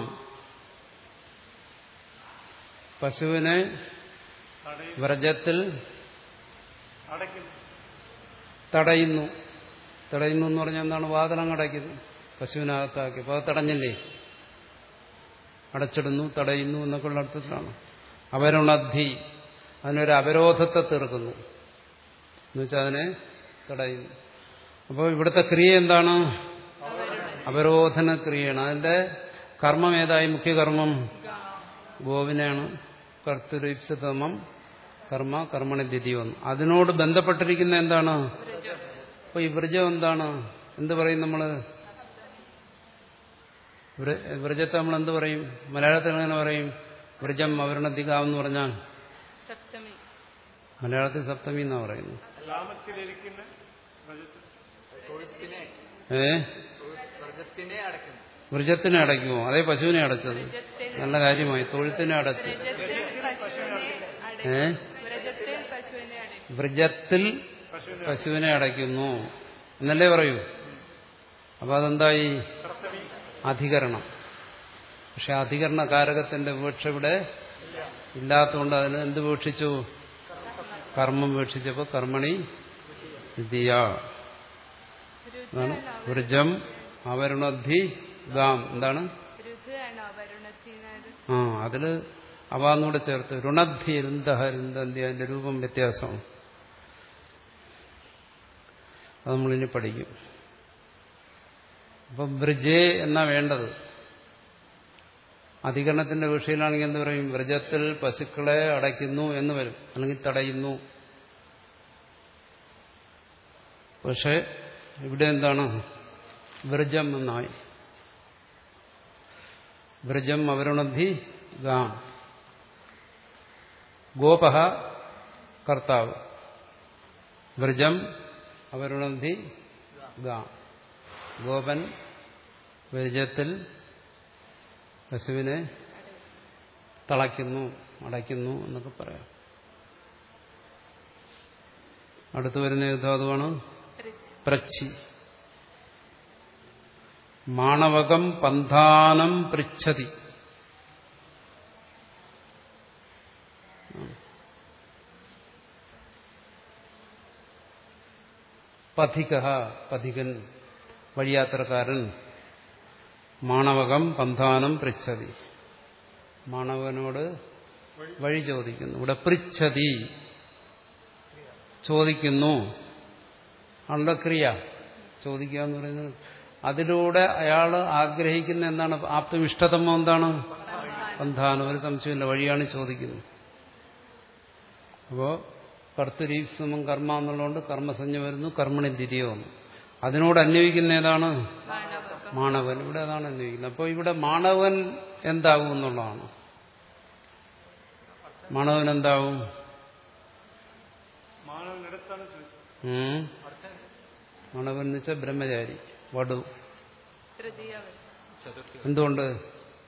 പശുവിനെ തടയും വ്രജത്തിൽ അടയ്ക്കുന്നു തടയുന്നു തടയുന്നു എന്ന് പറഞ്ഞാൽ എന്താണ് വാതളം അടയ്ക്കുന്നു പശുവിനകത്താക്കി അപ്പോൾ അത് തടഞ്ഞില്ലേ അടച്ചിടുന്നു തടയുന്നു എന്നൊക്കെയുള്ള അർത്ഥത്തിലാണ് അവരുണദ്ധി അതിനൊരു അപരോധത്തെ തീർക്കുന്നു എന്നുവെച്ചാൽ അതിനെ തടയുന്നു അപ്പോൾ ഇവിടുത്തെ ക്രിയ എന്താണ് അവരോധന ക്രിയയാണ് അതിന്റെ കർമ്മം ഏതായി മുഖ്യകർമ്മം ഗോവിനാണ് കർത്തൃപ്സതമം കർമ്മ കർമ്മണി ദ്വിതീയം അതിനോട് ബന്ധപ്പെട്ടിരിക്കുന്ന എന്താണ് അപ്പൊ ഈ വ്രജം എന്താണ് എന്ത് പറയും നമ്മള് വ്ര- വ്രജത്തെ നമ്മൾ എന്ത് പറയും മലയാളത്തിൽ എങ്ങനെ പറയും വ്രജം അവരണധികാവെന്ന് പറഞ്ഞാൽ സപ്തമി മലയാളത്തിൽ സപ്തമി എന്നാ പറയുന്നത് ഗ്രാമത്തിലിരിക്കുന്ന വ്രജത്തിൽ തൊഴുത്തിനെ ഏ തൊഴു- വ്രജത്തിനെ അടയ്ക്കുന്നു വ്രജത്തിനെ അടയ്ക്കുമോ അതേ പശുവിനെ അടച്ചത് നല്ല കാര്യമായി തൊഴുത്തിനെ അടച്ചു വ്രജത്തിൽ പശുവിനെ ഏ അടയ്ക്കും വ്രജത്തിൽ പശുവിനെ അടയ്ക്കും വ്രജത്തിൽ പശുവിനെ പശുവിനെ അടയ്ക്കുന്നു എന്നല്ലേ പറയൂ അപ്പൊ അതെന്തായി കർത്തവി അധികരണം പക്ഷെ അധികരണ കാരകത്തിന്റെ വീക്ഷ ഇവിടെ ഇല്ലാത്തതുകൊണ്ട് അതിന് എന്ത് വീക്ഷിച്ചു കർമ്മം വീക്ഷിച്ചപ്പോ കർമ്മണി ദ്വിതീയ അതാണ് വൃജം അവരുണദ്ധി ഗാം എന്താണ് ഋതു ആണോ വരുണത്തിനത് ആ അതില് അവാന്നൂടെ ചേർത്ത് രുണദ്ധി രുന്തഹ രുന്തന്തി അതിന്റെ രൂപം വ്യത്യാസമാണ് അത് നമ്മളിനി പഠിക്കും അപ്പം ബ്രിജേ എന്നാ വേണ്ടത് അധികരണത്തിന്റെ വിഷയത്തിലാണെങ്കിൽ എന്ത് പറയും വ്രജത്തിൽ പശുക്കളെ അടയ്ക്കുന്നു എന്ന് വരും അല്ലെങ്കിൽ തടയുന്നു പക്ഷെ ഇവിടെ എന്താണ് വ്രജം എന്നായി വ്രജം അവരുണദ്ധി ഗാം ഗോപഹ കർത്താവ് വ്രജം അവരുണന്ധി ഗാം ഗോപൻ വ്രജത്തിൽ പശുവിനെ തളയ്ക്കുന്നു അടയ്ക്കുന്നു എന്നൊക്കെ പറയാം അടുത്തു വരുന്ന ധാതുവാണ് പ്രച്ചി മാണവകം പന്ഥാനം പൃച്ഛതി പഥിക പഥികൻ വഴിയാത്രക്കാരൻ മാണവകം പന്ഥാനം പൃച്ഛതി മാണവനോട് വഴി ചോദിക്കുന്നു ഇവിടെ പൃച്ഛതി ചോദിക്കുന്നു ആണല്ലോ ക്രിയ ചോദിക്കുക എന്ന് പറയുന്നത് അതിലൂടെ അയാൾ ആഗ്രഹിക്കുന്ന എന്താണ് ആപ്തം ഇഷ്ടതമോ എന്താണ് പന്ഥാനം ഒരു സംശയമില്ല വഴിയാണ് ചോദിക്കുന്നത് അപ്പോ കർത്തരീപ്സമം കർമ്മ എന്നുള്ളതുകൊണ്ട് കർമ്മസഞ്ജ വരുന്നു കർമ്മണി ദ്വിതീയ വന്നു അതിനോട് അന്വയിക്കുന്ന ഏതാണ് മാണവൻ ഇവിടെ അതാണ് അന്വയിക്കുന്നത് അപ്പോൾ ഇവിടെ മാണവൻ എന്താവും എന്നുള്ളതാണ് മാണവൻ എന്താവും മാനവനിടത്താണ് ചോദിച്ചത് ഉം. മാണവൻ എന്ന് വെച്ചാൽ ബ്രഹ്മചാരി വടു തൃതീയ വരും. എന്തുകൊണ്ട്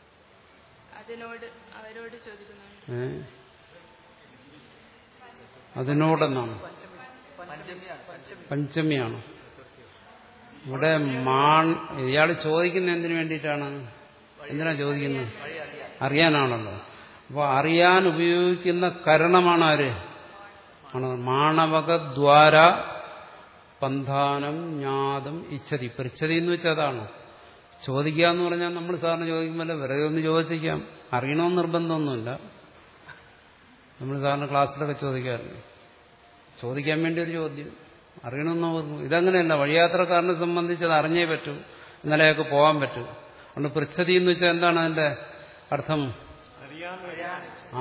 അതിനോട് അവരോട് ചോദിക്കുന്നുണ്ട് ഏ? അതിനോടെന്നാണ് പഞ്ചമിയാണ് പഞ്ചമി പഞ്ചമിയാണ് ഇവിടെ മാൺ ഇയാൾ ചോദിക്കുന്ന എന്തിനു വേണ്ടിയിട്ടാണ് എന്തിനാ ചോദിക്കുന്നത് വഴി അറിയാൻ അറിയാനാണല്ലോ അപ്പോൾ അറിയാൻ ഉപയോഗിക്കുന്ന കരണമാണ് ആര് ആണ് മാണവകദ്വാര പന്ഥാനം ജ്ഞാതം ഇച്ഛതി പൃച്ഛതി എന്ന് വെച്ചാൽ അതാണ് ചോദിക്കുക എന്ന് പറഞ്ഞാൽ നമ്മൾ സാറിന് ചോദിക്കുമ്പോൾ വെറുതെ ഒന്ന് ചോദിക്കാം അറിയണമെന്ന് നിർബന്ധമൊന്നുമില്ല നമ്മൾ സാറിന് ക്ലാസ്സിലൊക്കെ ചോദിക്കാറില്ല ചോദിക്കാൻ വേണ്ടി ഒരു ചോദ്യം അറിയണമെന്ന് ഓർക്കും ഇതങ്ങനെയല്ല വഴിയാത്രക്കാരനെ സംബന്ധിച്ച് അത് അറിഞ്ഞേ പറ്റൂ എന്നാലേ അയാൾക്ക് പോകാൻ പറ്റൂ അതുകൊണ്ട് പൃച്ഛതി എന്ന് വെച്ചാൽ എന്താണ് അതിന്റെ അർത്ഥം അറിയാൻ ആ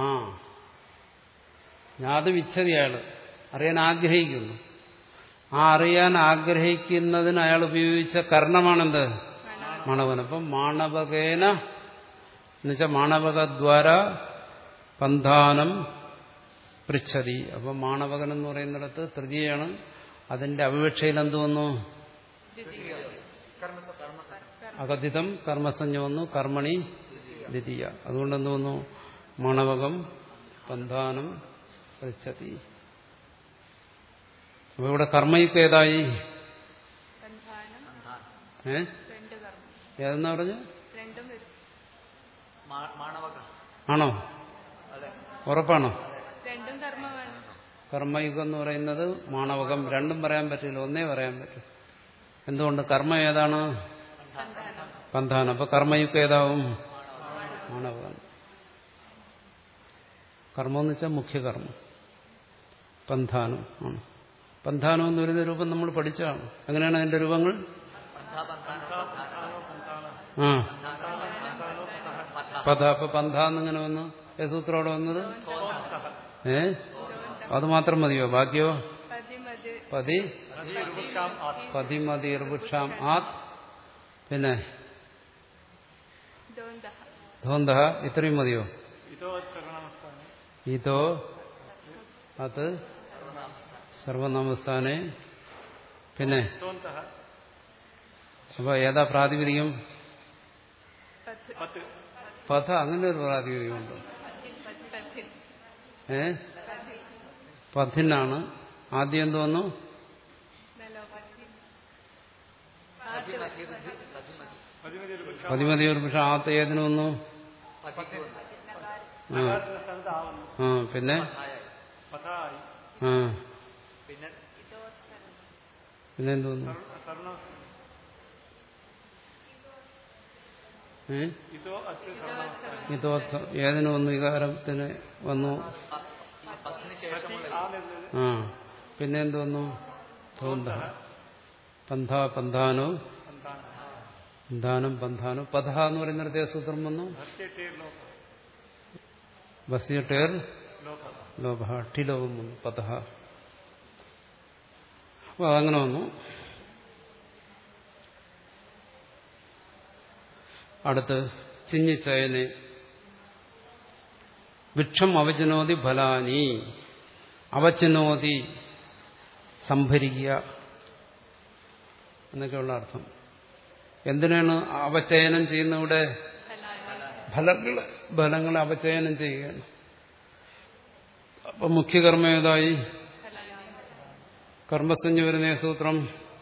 ജ്ഞാതം ഇച്ഛതി അയാൾ അറിയാൻ ആഗ്രഹിക്കുന്നു ആ അറിയാൻ ആഗ്രഹിക്കുന്നതിന് അയാൾ ഉപയോഗിച്ച കർണമാണെന്ത് മാണവൻ അപ്പം മാണവകേന എന്നുവെച്ചാൽ മാണവകദ്വാര പന്ഥാനം പൃച്ഛതി അപ്പം മാണവകൻ എന്ന് പറയുന്നിടത്ത് തൃതീയാണ് അതിന്റെ അവിവക്ഷയിൽ എന്ത് വന്നു അകഥിതം കർമ്മസഞ്ജ വന്നു കർമ്മണി ദ്വിതീയ അതുകൊണ്ട് എന്ത് വന്നു മണവകം പന്ഥാനം പൃച്ഛതി അപ്പൊ ഇവിടെ കർമ്മയ്ക്ക് ഏതായി ബന്ധാനം ഏ രണ്ട് കർമ്മം ഏതെന്നാ പറഞ്ഞു രണ്ടും വരും മാ- മാണവക ആണോ അതെ ഉറപ്പാണോ രണ്ടും കർമ്മമാണ് കർമ്മയുഗം എന്ന് പറയുന്നത് മാണവകം രണ്ടും പറയാൻ പറ്റില്ല ഒന്നേ പറയാൻ പറ്റും എന്തുകൊണ്ട് കർമ്മ ഏതാണ് പന്ഥാനം അപ്പൊ കർമ്മയുക്ക ഏതാവും മാണവകം കർമ്മം എന്ന് വെച്ചാൽ മുഖ്യകർമ്മം പന്ഥാനം ആണ് പന്ഥാനം എന്ന് പറയുന്ന രൂപം നമ്മൾ പഠിച്ചതാണ് എങ്ങനെയാണ് അതിന്റെ രൂപങ്ങൾ പന്ഥാ പന്ഥാന ആ പഥ പഥ അപ്പൊ പന്ഥ എന്നിങ്ങനെ വന്നു ഏസൂത്രോടെ വന്നത് ഏ അത് മാത്രം മതിയോ ബാക്കിയോ പതിമത് പതി ഋഷാം ആത്മ പതിമതി ഋക്ഷാം ആത് പിന്നെ ദോന്ത ധോന്ത ഇത്രയും മതിയോ ഇതോ ചരണമസ്ഥാനം ഇതോ അത് സർവനാമസ്ഥാനെ പിന്നെ തോന്തः അപ്പൊ ഏതാ പ്രാതിപതികം പത്ത് പത്ത് പഥ അങ്ങനെ ഒരു പ്രാതിപതികമുണ്ട് പത്തിൽ ഏ പഥിനാണ് ആദ്യം എന്ത് വന്നു നല്ലോ പത്തിൽ പതിമതി പതിമതി പതിമതി ഋഷാം പതിമതി ഒരു പക്ഷെ ആത്ത ഏതിനു വന്നു പതിക്ക് വന്നു ആ സ്ഥാനത്ത് ആവുന്നു ആ പിന്നെ പഥായായി പഥായി ആ പിന്നെ പിന്നെ എന്ത് വന്നു സർണം ഏ ഇതോ അസ്യ സർണമസ്ഥാനം ഇതോത്ഥ ഏതിനു വന്നു വികാരത്തിന് വന്നു പ- ഈ പത്തിന് ശേഷമുള്ള ആ നിന്നത് ആ പിന്നെ എന്ത് വന്നു ധോന്ത പന്ഥ പന്ഥാനോ സന്താനം പന്ഥാനം പന്ഥാനോ പഥ എന്ന് പറയുന്നിടത്തെ സൂത്രം വന്നു ഭക്ഷ്യട്ടേർ ലോകം ബസ്യട്ടേർ ലോകം ലോഭ ഠിലോകം വന്നു പഥ അപ്പൊ അതങ്ങനെ വന്നു അടുത്ത് ചിഞ്ഞിച്ചയനെ വൃക്ഷം അവചനോതി ഫലാനി അവചനോതി സംഭരിക്കുക എന്നൊക്കെയുള്ള അർത്ഥം എന്തിനാണ് അവചയനം ചെയ്യുന്ന ഇവിടെ ഫലങ്ങൾ ഫലങ്ങളെ അപചയനം ചെയ്യുകയാണ് അപ്പൊ മുഖ്യകർമ്മ ഏതായി കർമ്മസഞ്ജ വരുന്ന ഏ സൂത്രം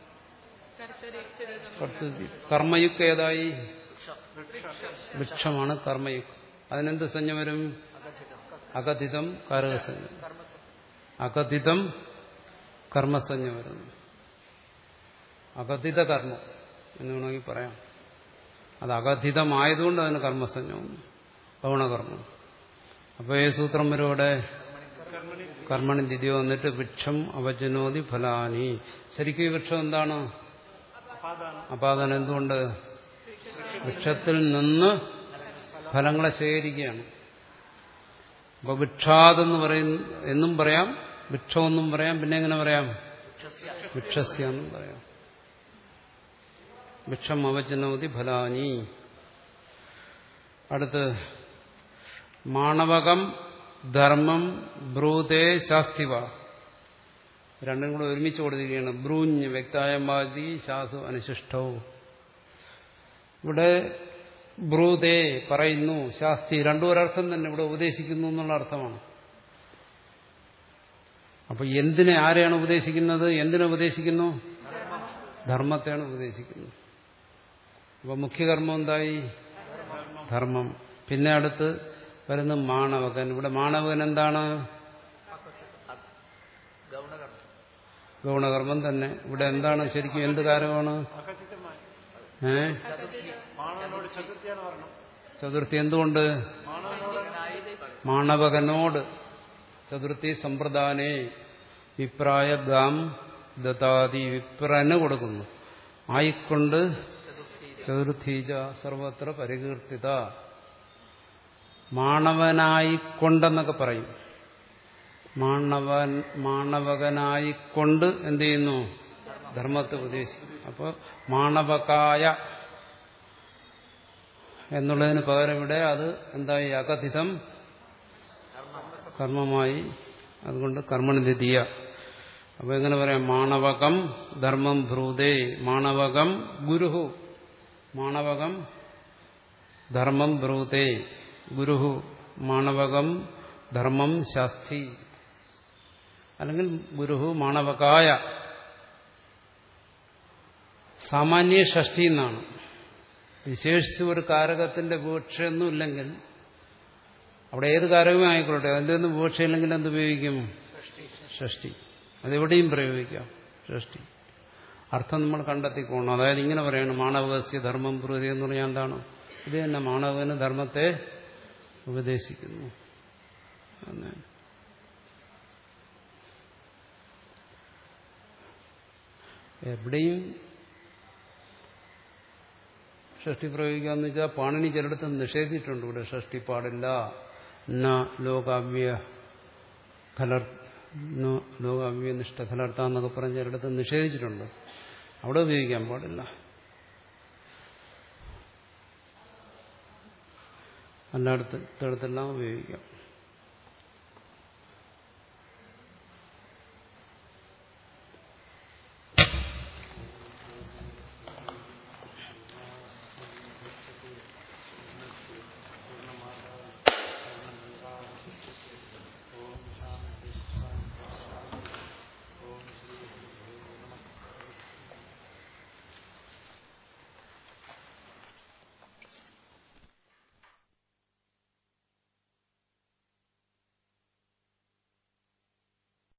കർത്തൃ കർമ്മയുക്ത ഏതായി വൃക്ഷമാണ് കർമ്മയുക്ത അതിനെന്ത് സഞ്ജ വരും അകഥിതം കാരകസഞ്ജ അകഥിതം കർമ്മസഞ്ജ വരുന്നു അകഥിത കർമ്മം എന്ന് വേണമെങ്കിൽ പറയാം അത് അകഥിതമായതുകൊണ്ട് അതിന് കർമ്മസഞ്ജ വന്നു ഗൗണകർമ്മം അപ്പോൾ ഈ സൂത്രം വരും ഇവിടെ കർമ്മണി ദ്വിതീയ വന്നിട്ട് വൃക്ഷം അവചനോതി ഫലാനി ശരിക്കും ഈ വൃക്ഷം എന്താണ് അപാദാനം അപാദാനം എന്തുകൊണ്ട് വൃക്ഷത്തിൽ നിന്ന് ഫലങ്ങളെ ശേഖരിക്കുകയാണ് അപ്പൊ വൃക്ഷാതെന്ന് പറയുന്ന എന്നും പറയാം വൃക്ഷമെന്നും പറയാം പിന്നെ എങ്ങനെ പറയാം വൃക്ഷസ്യ എന്നും പറയാം വൃക്ഷം അവചനോതി ഫലാനി അടുത്ത് മാണവകം ധർമ്മം ബ്രൂതേ ശാസ്തിവ രണ്ടും കൂടെ ഒരുമിച്ച് കൊടുത്തിരിക്കുകയാണ് ബ്രൂഞ്ഞ് വ്യക്തായമാതി ശാസു അനുശിഷ്ടവും ഇവിടെ ബ്രൂതേ പറയുന്നു ശാസ്തി രണ്ടും ഒരർത്ഥം തന്നെ ഇവിടെ ഉപദേശിക്കുന്നു എന്നുള്ള അർത്ഥമാണ് അപ്പൊ എന്തിനെ ആരെയാണ് ഉപദേശിക്കുന്നത് എന്തിനെ ഉപദേശിക്കുന്നു ധർമ്മത്തെയാണ് ഉപദേശിക്കുന്നത് അപ്പൊ മുഖ്യകർമ്മം എന്തായി ധർമ്മം പിന്നെ അടുത്ത് വരുന്ന മാണവകൻ ഇവിടെ മാണവകൻ എന്താണ് ഗൗണകർമ്മം ഗൗണകർമ്മം തന്നെ ഇവിടെ എന്താണ് ശരിക്കും എന്ത് കാര്യമാണ് അകഥിതമായി ഏ മാണവനോട് ചതുർത്ഥിയാണ് പറഞ്ഞു ചതുർത്ഥി എന്തുകൊണ്ട് മാണവകനോട് ചതുർത്ഥി സമ്പ്രദാനെ വിപ്രായ ഗാം ദതാതി വിപ്രന് കൊടുക്കുന്നു ആയിക്കൊണ്ട് ചതുർത്ഥീജ സർവത്ര പരികീർത്തിത മാണവനായിക്കൊണ്ടെന്നൊക്കെ പറയും മാണവൻ മാണവകനായിക്കൊണ്ട് എന്ത് ചെയ്യുന്നു ധർമ്മത്തെ ഉപദേശിക്കും അപ്പോൾ മാണവകായ എന്നുള്ളതിന് പകരം ഇവിടെ അത് എന്തായി അകഥിതം കർമ്മമായി അതുകൊണ്ട് കർമ്മനിധിയ അപ്പൊ എങ്ങനെ പറയാം മാണവകം ധർമ്മം ഭ്രൂതേ മാണവകം ഗുരുഹു മാണവകം ധർമ്മം ബ്രൂതേ ഗുരുഹു മാണവകം ധർമ്മം ശാസ്തി അല്ലെങ്കിൽ ഗുരുഹു മാണവകായ സാമാന്യ ഷഷ്ടി എന്നാണ് വിശേഷിച്ച് ഒരു കാരകത്തിന്റെ വിവക്ഷയൊന്നും ഇല്ലെങ്കിൽ അവിടെ ഏത് കാരകവും ആയിക്കോട്ടെ അതിൻ്റെ ഒന്നും വിവക്ഷയില്ലെങ്കിൽ എന്ത് ഉപയോഗിക്കും ഷഷ്ടി അതെവിടെയും പ്രയോഗിക്കാം ഷഷ്ടി അർത്ഥം നമ്മൾ കണ്ടെത്തിക്കോണം അതായത് ഇങ്ങനെ പറയണം മാണവകസ്യ ധർമ്മം പ്രതി എന്ന് പറഞ്ഞാൽ എന്താണ് ഇത് തന്നെ മാണവന് ധർമ്മത്തെ ഉപദേശിക്കുന്നു എന്ന്. എവിടെയും ഷഷ്ടി പ്രയോഗിക്കാന്ന് വെച്ചാൽ പാണിനി ചിലയിടത്ത് നിഷേധിച്ചിട്ടുണ്ട് ഇവിടെ ഷഷ്ടി പാടില്ല ന ലോകാവ്യ കലർ ലോകാവ്യ നിഷ്ഠ കലർത്ത എന്നൊക്കെ പറഞ്ഞ് ചിലയിടത്ത് നിഷേധിച്ചിട്ടുണ്ട് അവിടെ ഉപയോഗിക്കാൻ പാടില്ല എല്ലായിടത്തെല്ലാം ഉപയോഗിക്കാം